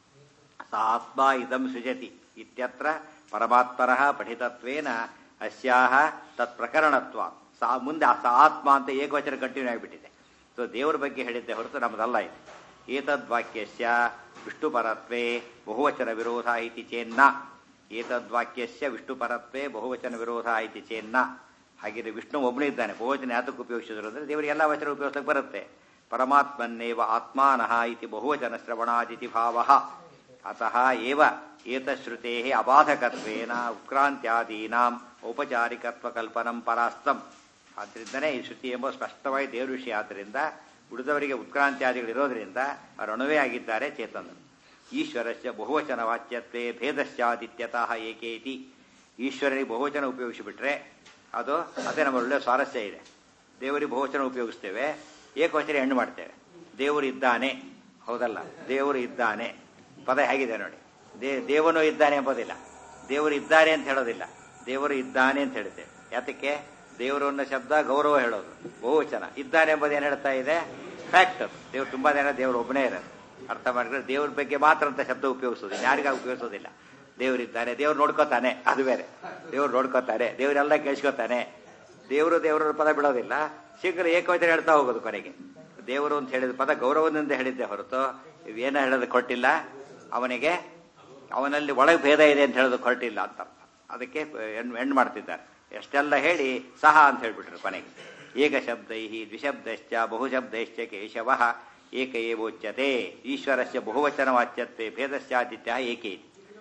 ಸ ಆತ್ಮ ಇದಂ ಸೃಜತಿ ಇತ್ಯತ್ರ ಪರಮಾತ್ಮನಃ ಪಠಿತತ್ವೇನ ಅಸ್ಯಾಹ ತತ್ಪ್ರಕರಣತ್ವ ಸಾ ಮುಂದೆ ಆ ಸ ಆತ್ಮ ಅಂತ ಏಕವಚನ ಕಂಟಿನ್ಯೂ ಆಗಿಬಿಟ್ಟಿದೆ ಸೊ ದೇವರ ಬಗ್ಗೆ ಹೇಳಿದ್ದೆ ಹೊರತು ನಮ್ಮದಲ್ಲ ಇದು ಏತದ್ವಾಕ್ಯಸ್ಯ ವಿಷ್ಣುಪರತ್ವೇ ಬಹುವಚನ ವಿರೋಧ ಇತಿ ಚೇನ್ನ ಏತದ್ವಾಕ್ಯಸ್ಯ ವಿಷ್ಣುಪರತ್ವೇ ಬಹುವಚನ ವಿರೋಧ ಇತಿ ಚೇನ್ನ ಹಾಗಿದ್ರೆ ವಿಷ್ಣು ಒಬ್ಬನೇ ಇದ್ದಾನೆ ಬಹುವಚನ ಯಾತಕ್ಕೆ ಉಪಯೋಗಿಸಿದ್ರು ಅಂದ್ರೆ ದೇವರಿಗೆ ಎಲ್ಲ ವಚನ ಉಪಯೋಗಿಸಕ್ಕೆ ಬರುತ್ತೆ ಪರಮಾತ್ಮನ್ನೇವ ಆತ್ಮಾನಃ ಇತಿ ಬಹುವಚನ ಶ್ರವಣಾದಿತಿ ಭಾವ ಅತಃ ಏವ ಏತಶ್ರುತೆ ಅಬಾಧಕತ್ವೇನ ಉತ್ಕ್ರಾಂತ್ಯಾದೀನಾಂ ಔಪಚಾರಿಕತ್ವ ಕಲ್ಪನಂ ಪರಾಸ್ತಂ ಆದ್ರಿಂದನೇ ಈ ಶ್ರುತಿ ಎಂಬ ಸ್ಪಷ್ಟವಾಗಿ ದೇವರ ವಿಷಯ ಆದ್ದರಿಂದ ಉಳಿದವರಿಗೆ ಉತ್ಕ್ರಾಂತ್ಯಾದಿಗಳಿರೋದ್ರಿಂದ ಅವರು ಅಣುವೇ ಆಗಿದ್ದಾರೆ ಚೇತನರು ಈಶ್ವರಸ್ಯ ಬಹುವಚನ ವಾಚ್ಯತ್ವೇ ಭೇದಶ್ಚಾದಿತ್ಯತಃ ಏಕೇತಿ ಈಶ್ವರನಿಗೆ ಬಹುವಚನ ಉಪಯೋಗಿಸಿಬಿಟ್ರೆ ಅದು ಅದೇ ನಮ್ಮ ಒಳ್ಳೆ ಸ್ವಾರಸ್ಯ ಇದೆ ದೇವರಿಗೆ ಬಹುವಚನ ಉಪಯೋಗಿಸ್ತೇವೆ ಏಕವಚನ ಹೆಣ್ಣು ಮಾಡ್ತೇವೆ ದೇವರು ಇದ್ದಾನೆ ಹೌದಲ್ಲ ದೇವರು ಇದ್ದಾನೆ ಪದ ಹೇಗಿದೆ ನೋಡಿ ದೇ ದೇವನು ಇದ್ದಾನೆ ಎಂಬುದಿಲ್ಲ ದೇವರು ಇದ್ದಾರೆ ಅಂತ ಹೇಳೋದಿಲ್ಲ ದೇವರು ಇದ್ದಾನೆ ಅಂತ ಹೇಳ್ತೇವೆ ಯಾತಕ್ಕೆ ದೇವರು ಅನ್ನೋ ಶಬ್ದ ಗೌರವ ಹೇಳೋದು ಬಹುವಚನ ಇದ್ದಾನೆ ಎಂಬುದು ಏನು ಹೇಳ್ತಾ ಇದೆ ಫ್ಯಾಕ್ಟ್ ದೇವ್ರು ತುಂಬಾ ಜನ ದೇವರು ಒಬ್ಬನೇ ಇರೋದು ಅರ್ಥ ಮಾಡಿದ್ರೆ ದೇವ್ರ ಬಗ್ಗೆ ಮಾತ್ರ ಅಂತ ಶಬ್ದ ಉಪಯೋಗಿಸೋದು ಯಾರಿಗಾಗಿ ಉಪಯೋಗಿಸೋದಿಲ್ಲ ದೇವರಿದ್ದಾನೆ ದೇವ್ರು ನೋಡ್ಕೋತಾನೆ ಅದು ಬೇರೆ ದೇವ್ರು ನೋಡ್ಕೋತಾನೆ ದೇವರೆಲ್ಲ ಕೇಳಿಸ್ಕೋತಾನೆ ದೇವರು ದೇವರ ಪದ ಬಿಡೋದಿಲ್ಲ ಶೀಘ್ರ ಏಕವಚನ ಹೇಳ್ತಾ ಹೋಗೋದು ಕೊನೆಗೆ ದೇವರು ಅಂತ ಹೇಳಿದ ಪದ ಗೌರವದಿಂದ ಹೇಳಿದ್ದೆ ಹೊರತು ಇವೇನ ಹೇಳೋದು ಕೊಟ್ಟಿಲ್ಲ ಅವನಿಗೆ ಅವನಲ್ಲಿ ಒಳಗೆ ಭೇದ ಇದೆ ಅಂತ ಹೇಳೋದು ಹೊರಟಿಲ್ಲ ಅಂತ ಅರ್ಥ ಅದಕ್ಕೆ ಎಂಡ್ ಮಾಡ್ತಿದ್ದಾರೆ ಎಷ್ಟೆಲ್ಲ ಹೇಳಿ ಸಹ ಅಂತ ಹೇಳ್ಬಿಟ್ರು ಕೊನೆಗೆ ಏಕ ಶಬ್ದೈ ದ್ವಿಶಬ್ದಶ್ಚ ಬಹುಶಬ್ದಶ್ಚ ಕೇಶವ ಏಕ ಏವೋಚ್ಯತೆ ಈಶ್ವರಸ್ಯ ಬಹುವಚನ ವಾಚ್ಯತೆ ಭೇದಶ್ಚಾದಿತ್ಯ ಏಕೆ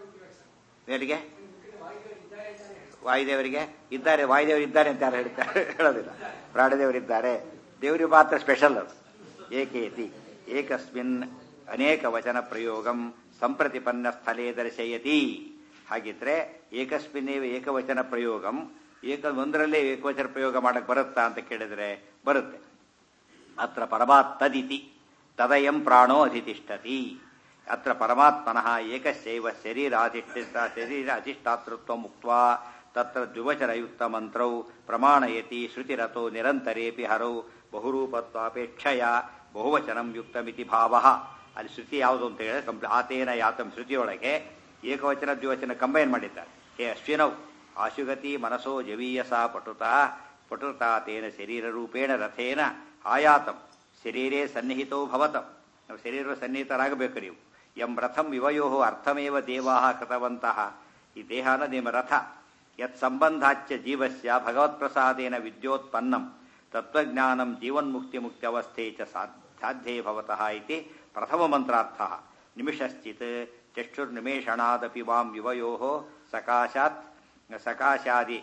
ಹೇಗೆ ವಾಯುದೇವರಿಗೆ ಇದ್ದಾರೆ ವಾಯುದೇವರು ಇದ್ದಾರೆ ಅಂತ ಯಾರು ಹೇಳ್ತಾರೆ ಹೇಳೋದಿಲ್ಲ ಪ್ರಾಣದೇವರಿದ್ದಾರೆ ದೇವರಿಗೆ ಮಾತ್ರ ಸ್ಪೆಷಲ್ ಅದು ಏಕೇತಿ ಏಕಸ್ಮಿನ್ ಅನೇಕ ವಚನ ಪ್ರಯೋಗಂ ಸಂಪ್ರತಿಪನ್ನ ಸ್ಥಳೇ ದರ್ಶಯತಿ ಹಾಗಿದ್ರೆ ಏಕಸ್ಮಿನ್ನೇವ ಏಕವಚನ ಪ್ರಯೋಗಂ ಏಕ ಒಂದರಲ್ಲೇ ಏಕವಚನ ಪ್ರಯೋಗ ಮಾಡಕ್ ಬರುತ್ತಾ ಅಂತ ಕೇಳಿದ್ರೆ ಬರುತ್ತೆ ಅತ್ರ ಪರಮಾತ್ತದಿತಿ ತದಯಂ ಪ್ರಾಣೋ ಅಧಿತಿಷ್ಠತಿ ಅತ್ರ ಪರಮಾತ್ಮನಃ ಏಕಸ್ಯೈವ ಶರೀರಾಧಿಷ್ಠಿತ ಶರೀರ ಅಧಿಷ್ಠಾತೃತ್ವ ಮುಕ್ತ ತತ್ರ ದ್ವಿವಚನಯುಕ್ತ ಮಂತ್ರೌ ಪ್ರಮಾಣಯತಿ ಶ್ರುತಿರಥೋ ನಿರಂತರೇಪಿ ಹರೌ ಬಹುರೂಪತ್ವಾಪೇಕ್ಷಯ ಬಹುವಚನಂ ಯುಕ್ತಮಿತಿ ಭಾವ ಅಲ್ಲಿ ಶ್ರುತಿ ಯಾವುದು ಅಂತ ಹೇಳಿದ್ರೆ ಕಂಪ್ಲಿ ಆತೇನ ಯಾತಂ ಶ್ರುತಿಯೊಳಗೆ ಏಕವಚನ ದ್ವಿವಚನ ಕಂಬೈನ್ ಮಾಡಿದ್ದಾರೆ ಹೇ ಅಶ್ವಿನೌ ಆಶುಗತಿ ಮನಸೋ ಜವೀಯಸ ಪಟುತ ಪಟುತಾ ತೇನ ಶರೀರ ರೂಪೇಣ ರಥೇನ ಆಯಾತಂ ಶರೀರೇ ಸನ್ನಿಹಿತೋ ಭವತಂ ನಾವು ಶರೀರ ಸನ್ನಿಹಿತರಾಗಬೇಕು ನೀವು ಎಂ ರಥಂ ಇವಯೋ ಅರ್ಥಮೇವ ದೇವಾ ಕೃತವಂತಹ ಈ ದೇಹನ ನಿಮ್ಮ ರಥ ಯತ್ ಸಂಬಂಧಾಚ್ಯ ಜೀವಸ್ಯ ಭಗವತ್ಪ್ರಸಾದೇನ ವಿದ್ಯೋತ್ಪನ್ನಂ ತತ್ವಜ್ಞಾನಂ ಜೀವನ್ಮುಕ್ತಿ ಮುಕ್ತ್ಯವಸ್ಥೆ ಚ ಸಾಧ್ಯೇ ಭವತಃ ಇತಿ ಪ್ರಥಮ ಮಂತ್ರಾರ್ಥ ನಿಮಿಷಶ್ಚಿತ್ ಚಕ್ಷುರ್ನಿಮೇಷಣಾದಪಿ ವಾಂ ಯುವಯೋ ಸಕಾಶಾತ್ ಸಕಾಶಾದಿ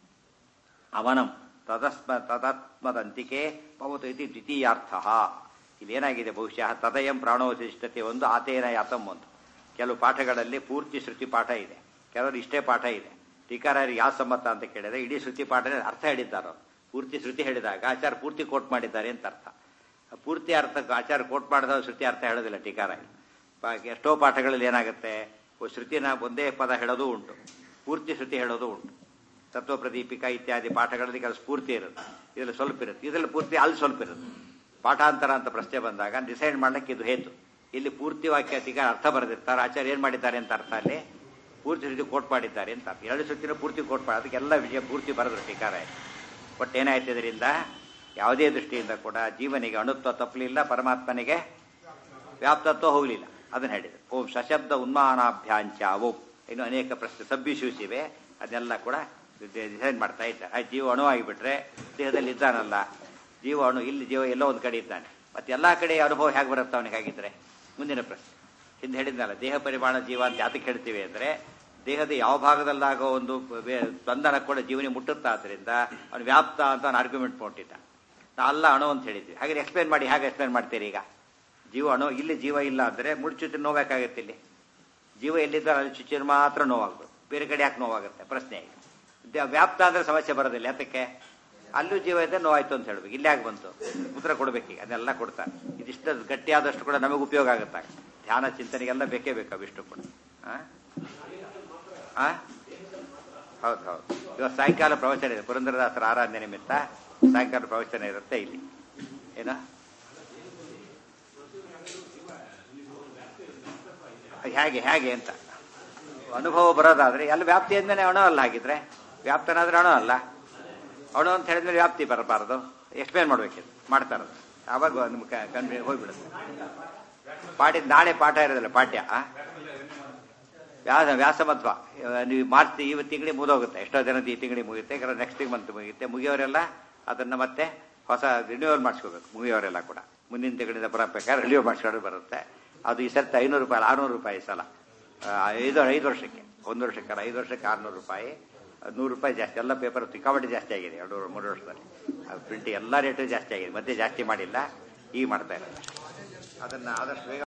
ಅವನಂ ತದಸ್ಮ ತದಾತ್ಮದಂತಿಕೆ ಭವತು ಇತಿ ದ್ವಿತೀಯಾರ್ಥ ಇಲ್ಲೇನಾಗಿದೆ ಬಹುಶಃ ತದಯಂ ಪ್ರಾಣೋಧಿಷ್ಠತೆ ಒಂದು ಆತೇನ ಯಾತಂ ಒಂದು ಕೆಲವು ಪಾಠಗಳಲ್ಲಿ ಪೂರ್ತಿ ಶ್ರುತಿ ಪಾಠ ಇದೆ ಕೆಲವರು ಇಷ್ಟೇ ಪಾಠ ಇದೆ ಟೀಕಾರರಿಗೆ ಯಾವ ಸಮ್ಮತ ಅಂತ ಕೇಳಿದ್ರೆ ಇಡೀ ಶ್ರುತಿ ಪಾಠ ಅರ್ಥ ಹೇಳಿದ್ದಾರೋ ಪೂರ್ತಿ ಶ್ರುತಿ ಹೇಳಿದಾಗ ಆಚಾರ ಪೂರ್ತಿ ಕೋಟ್ ಮಾಡಿದ್ದಾರೆ ಅಂತ ಅರ್ಥ ಪೂರ್ತಿ ಅರ್ಥ ಆಚಾರ ಕೋಟ್ ಮಾಡಿದ ಶ್ರುತಿ ಅರ್ಥ ಹೇಳೋದಿಲ್ಲ ಟೀಕಾರಾಗಿ ಎಷ್ಟೋ ಪಾಠಗಳಲ್ಲಿ ಏನಾಗುತ್ತೆ ಶ್ರುತಿನ ಒಂದೇ ಪದ ಹೇಳೋದು ಉಂಟು ಪೂರ್ತಿ ಶ್ರುತಿ ಹೇಳೋದು ಉಂಟು ತತ್ವ ಪ್ರದೀಪಿಕಾ ಇತ್ಯಾದಿ ಪಾಠಗಳಲ್ಲಿ ಕೆಲವು ಸ್ಫೂರ್ತಿ ಇರುತ್ತೆ ಇದರಲ್ಲಿ ಸ್ವಲ್ಪ ಇರುತ್ತೆ ಇದರಲ್ಲಿ ಪೂರ್ತಿ ಅಲ್ಲಿ ಸ್ವಲ್ಪ ಇರುತ್ತೆ ಪಾಠಾಂತರ ಅಂತ ಪ್ರಶ್ನೆ ಬಂದಾಗ ಡಿಸೈಡ್ ಮಾಡ್ಲಿಕ್ಕೆ ಇದು ಹೇತು ಇಲ್ಲಿ ಪೂರ್ತಿ ವಾಕ್ಯ ಟೀಕಾ ಅರ್ಥ ಬರೆದಿರ್ತಾರೆ ಆಚಾರ್ಯ ಏನ್ ಮಾಡಿದ್ದಾರೆ ಅಂತ ಅರ್ಥ ಅಲ್ಲಿ ಪೂರ್ತಿ ಶ್ರುತಿ ಕೋಟ್ ಮಾಡಿದ್ದಾರೆ ಅಂತ ಎರಡು ಶ್ರುತಿನ ಪೂರ್ತಿ ಕೋಟ್ ಮಾಡಿ ಅದಕ್ಕೆಲ್ಲ ವಿಷಯ ಪೂರ್ತಿ ಬರೆದ್ರು ಟೀಕಾರ ಬಟ್ ಏನಾಯ್ತು ಇದರಿಂದ ಯಾವುದೇ ದೃಷ್ಟಿಯಿಂದ ಕೂಡ ಜೀವನಿಗೆ ಅಣುತ್ವ ತಪ್ಪಲಿಲ್ಲ ಪರಮಾತ್ಮನಿಗೆ ವ್ಯಾಪ್ತತ್ವ ಹೋಗಲಿಲ್ಲ ಅದನ್ನ ಹೇಳಿದ್ರು ಓಂ ಸಶಬ್ದ ಉನ್ಮಾನಾಭ್ಯಾಂಚ ಓಂ ಇನ್ನು ಅನೇಕ ಪ್ರಶ್ನೆ ಸಬ್ ಇಶ್ಯೂಸ್ ಇವೆ ಅದನ್ನೆಲ್ಲ ಕೂಡ ಡಿಸೈನ್ ಮಾಡ್ತಾ ಇದ್ದಾರೆ ಆ ಜೀವ ಅಣು ಆಗಿಬಿಟ್ರೆ ದೇಹದಲ್ಲಿ ಇದ್ದಾನಲ್ಲ ಜೀವ ಅಣು ಇಲ್ಲಿ ಜೀವ ಎಲ್ಲೋ ಒಂದು ಕಡೆ ಇದ್ದಾನೆ ಮತ್ತೆ ಎಲ್ಲಾ ಕಡೆ ಅನುಭವ ಹೇಗೆ ಬರುತ್ತೆ ಅವನಿಗೆ ಹಾಗಿದ್ರೆ ಮುಂದಿನ ಪ್ರಶ್ನೆ ಹಿಂದೆ ಹೇಳಿದ್ನಲ್ಲ ದೇಹ ಪರಿಮಾಣ ಜೀವ ಅಂತ ಯಾತಕ್ಕೆ ಹೇಳ್ತೀವಿ ಅಂದ್ರೆ ದೇಹದ ಯಾವ ಭಾಗದಲ್ಲಾಗೋ ಒಂದು ವೇ- ಸ್ಪಂದನ ಕೂಡ ಜೀವನಿ ಮುಟ್ಟುತ್ತಾ ಆದ್ರಿಂದ ಅವನು ವ್ಯಾಪ್ತ ಅಂತ ಅವನು ಆರ್ಗ್ಯುಮೆಂಟ್ ಕೊಟ್ಟಿದ್ದ ನಾ ಅಲ್ಲ ಅಣು ಅಂತ ಹೇಳಿದ್ವಿ ಹಾಗೆ ಎಕ್ಸ್ಪ್ಲೇನ್ ಮಾಡಿ ಹೇಗೆ ಎಕ್ಸ್ಪ್ಲೇನ್ ಮಾಡ್ತೀರಿ ಈಗ ಜೀವ ಅಣು ಇಲ್ಲಿ ಜೀವ ಇಲ್ಲ ಅಂದ್ರೆ ಮುಡ್ಚುತ್ತಿ ನೋವಾಗತ್ತೆ ಇಲ್ಲಿ ಜೀವ ಎಲ್ಲಿದ್ದಾರೆ ಅಲ್ಲಿ ಚುಚ್ಚಿದ್ರೆ ಮಾತ್ರ ನೋವಾಗ್ಬೋದು ಬೇರೆ ಕಡೆ ಯಾಕೆ ನೋವಾಗುತ್ತೆ ಪ್ರಶ್ನೆ ಈಗ ದ- ವ್ಯಾಪ್ತ ಅಂದ್ರೆ ಸಮಸ್ಯೆ ಬರೋದಿಲ್ಲ ಯಾತಕ್ಕೆ ಅಲ್ಲೂ ಜೀವ ಇದೆ ನೋವಾಯ್ತು ಅಂತ ಹೇಳ್ಬೇಕು ಇಲ್ಲಿ ಯಾಕೆ ಬಂತು ಉತ್ತರ ಕೊಡ್ಬೇಕೀಗ ಅದನ್ನೆಲ್ಲ ಕೊಡ್ತಾರೆ ಇದಿಷ್ಟು ಗಟ್ಟಿಯಾದಷ್ಟು ಕೂಡ ನಮಗೆ ಉಪಯೋಗ ಆಗುತ್ತೆ ಧ್ಯಾನ ಚಿಂತನೆಗೆಲ್ಲ ಬೇಕೇ ಬೇಕು ಅವಿಷ್ಟು ಕೂಡ ಆ? ಆ? ಹೌದು ಹೌದು ಇವತ್ತು ಸಾಯಂಕಾಲ ಪ್ರವಚನ ಇದೆ ಪುರಂದರದಾಸರ ಆರಾಧನೆ ನಿಮಿತ್ತ ಸಾಯಂಕಾಲ ಪ್ರವಚನ ಇರುತ್ತೆ ಇಲ್ಲಿ ಏನ ಹೇಗೆ ಹೇಗೆ ಅಂತ ಅನುಭವ ಬರೋದಾದ್ರೆ ಎಲ್ಲ ವ್ಯಾಪ್ತಿ ಅಂದ್ಮೇಲೆ ಅಣು ಅಲ್ಲ ಹಾಗಿದ್ರೆ ವ್ಯಾಪ್ತನಾದ್ರೆ ಅಣು ಅಲ್ಲ ಅಣು ಅಂತ ಹೇಳಿದ್ಮೇಲೆ ವ್ಯಾಪ್ತಿ ಬರಬಾರದು ಎಕ್ಸ್ಪ್ಲೇನ್ ಮಾಡ್ಬೇಕಿತ್ತು ಮಾಡ್ತಾರದು ಆವಾಗ ನಿಮ್ಗೆ ಕನ್ಫ್ಯೂ ಹೋಗ್ಬಿಡುತ್ತೆ ಪಾಠ ನಾಳೆ ಪಾಠ ಇರೋದಿಲ್ಲ ಪಾಠ್ಯ ಆ? ವ್ಯಾಸ ವ್ಯಾಸಮತ್ವ ನೀವು ಮಾರ್ಚ್ ಈ ತಿಂಗಳಿಗೆ ಮುಗಿದೋಗುತ್ತೆ ಎಷ್ಟೋ ಜನದ ಈ ತಿಂಗಳಿಗೆ ಮುಗಿಯುತ್ತೆ ಯಾಕಂದ್ರೆ ನೆಕ್ಸ್ಟ್ ಮಂತ್ ಮುಗಿಯುತ್ತೆ ಮುಗಿಯೋರೆಲ್ಲ ಅದನ್ನ ಮತ್ತೆ ಹೊಸ ರಿನ್ಯೂವಲ್ ಮಾಡಿಸ್ಕೋಬೇಕು ಮುಗಿಯೋರೆಲ್ಲ ಕೂಡ ಮುಂದಿನ ತಿಂಗಳಿಂದ ಬರಬೇಕಾದ್ರೆ ರಿನ್ಯೂ ಮಾಡಿಸ್ಕೊಂಡು ಬರುತ್ತೆ ಅದು ಈ ಸರ್ತಿ ಐನೂರು ರೂಪಾಯಿ ಆರ್ನೂರು ರೂಪಾಯಿ ಈ ಸಲ ಆ, ಐದು ಐದು ವರ್ಷಕ್ಕೆ ಒಂದು ವರ್ಷಕ್ಕಲ್ಲ ಐದು ವರ್ಷಕ್ಕೆ ಆರ್ನೂರು ರೂಪಾಯಿ ನೂರು ರೂಪಾಯಿ ಜಾಸ್ತಿ ಎಲ್ಲ ಪೇಪರ್ ಸಿಕ್ಕಾಪಟ್ಟೆ ಜಾಸ್ತಿ ಆಗಿದೆ ಎರಡು ಮೂರು ವರ್ಷದಲ್ಲಿ ಪ್ರಿಂಟ್ ಎಲ್ಲ ರೇಟು ಜಾಸ್ತಿ ಆಗಿದೆ ಮತ್ತೆ ಜಾಸ್ತಿ ಮಾಡಿಲ್ಲ ಈಗ ಮಾಡ್ತಾ ಇದ್ದಾರೆ ಅದನ್ನ ಆದಷ್ಟು ಬೇಗ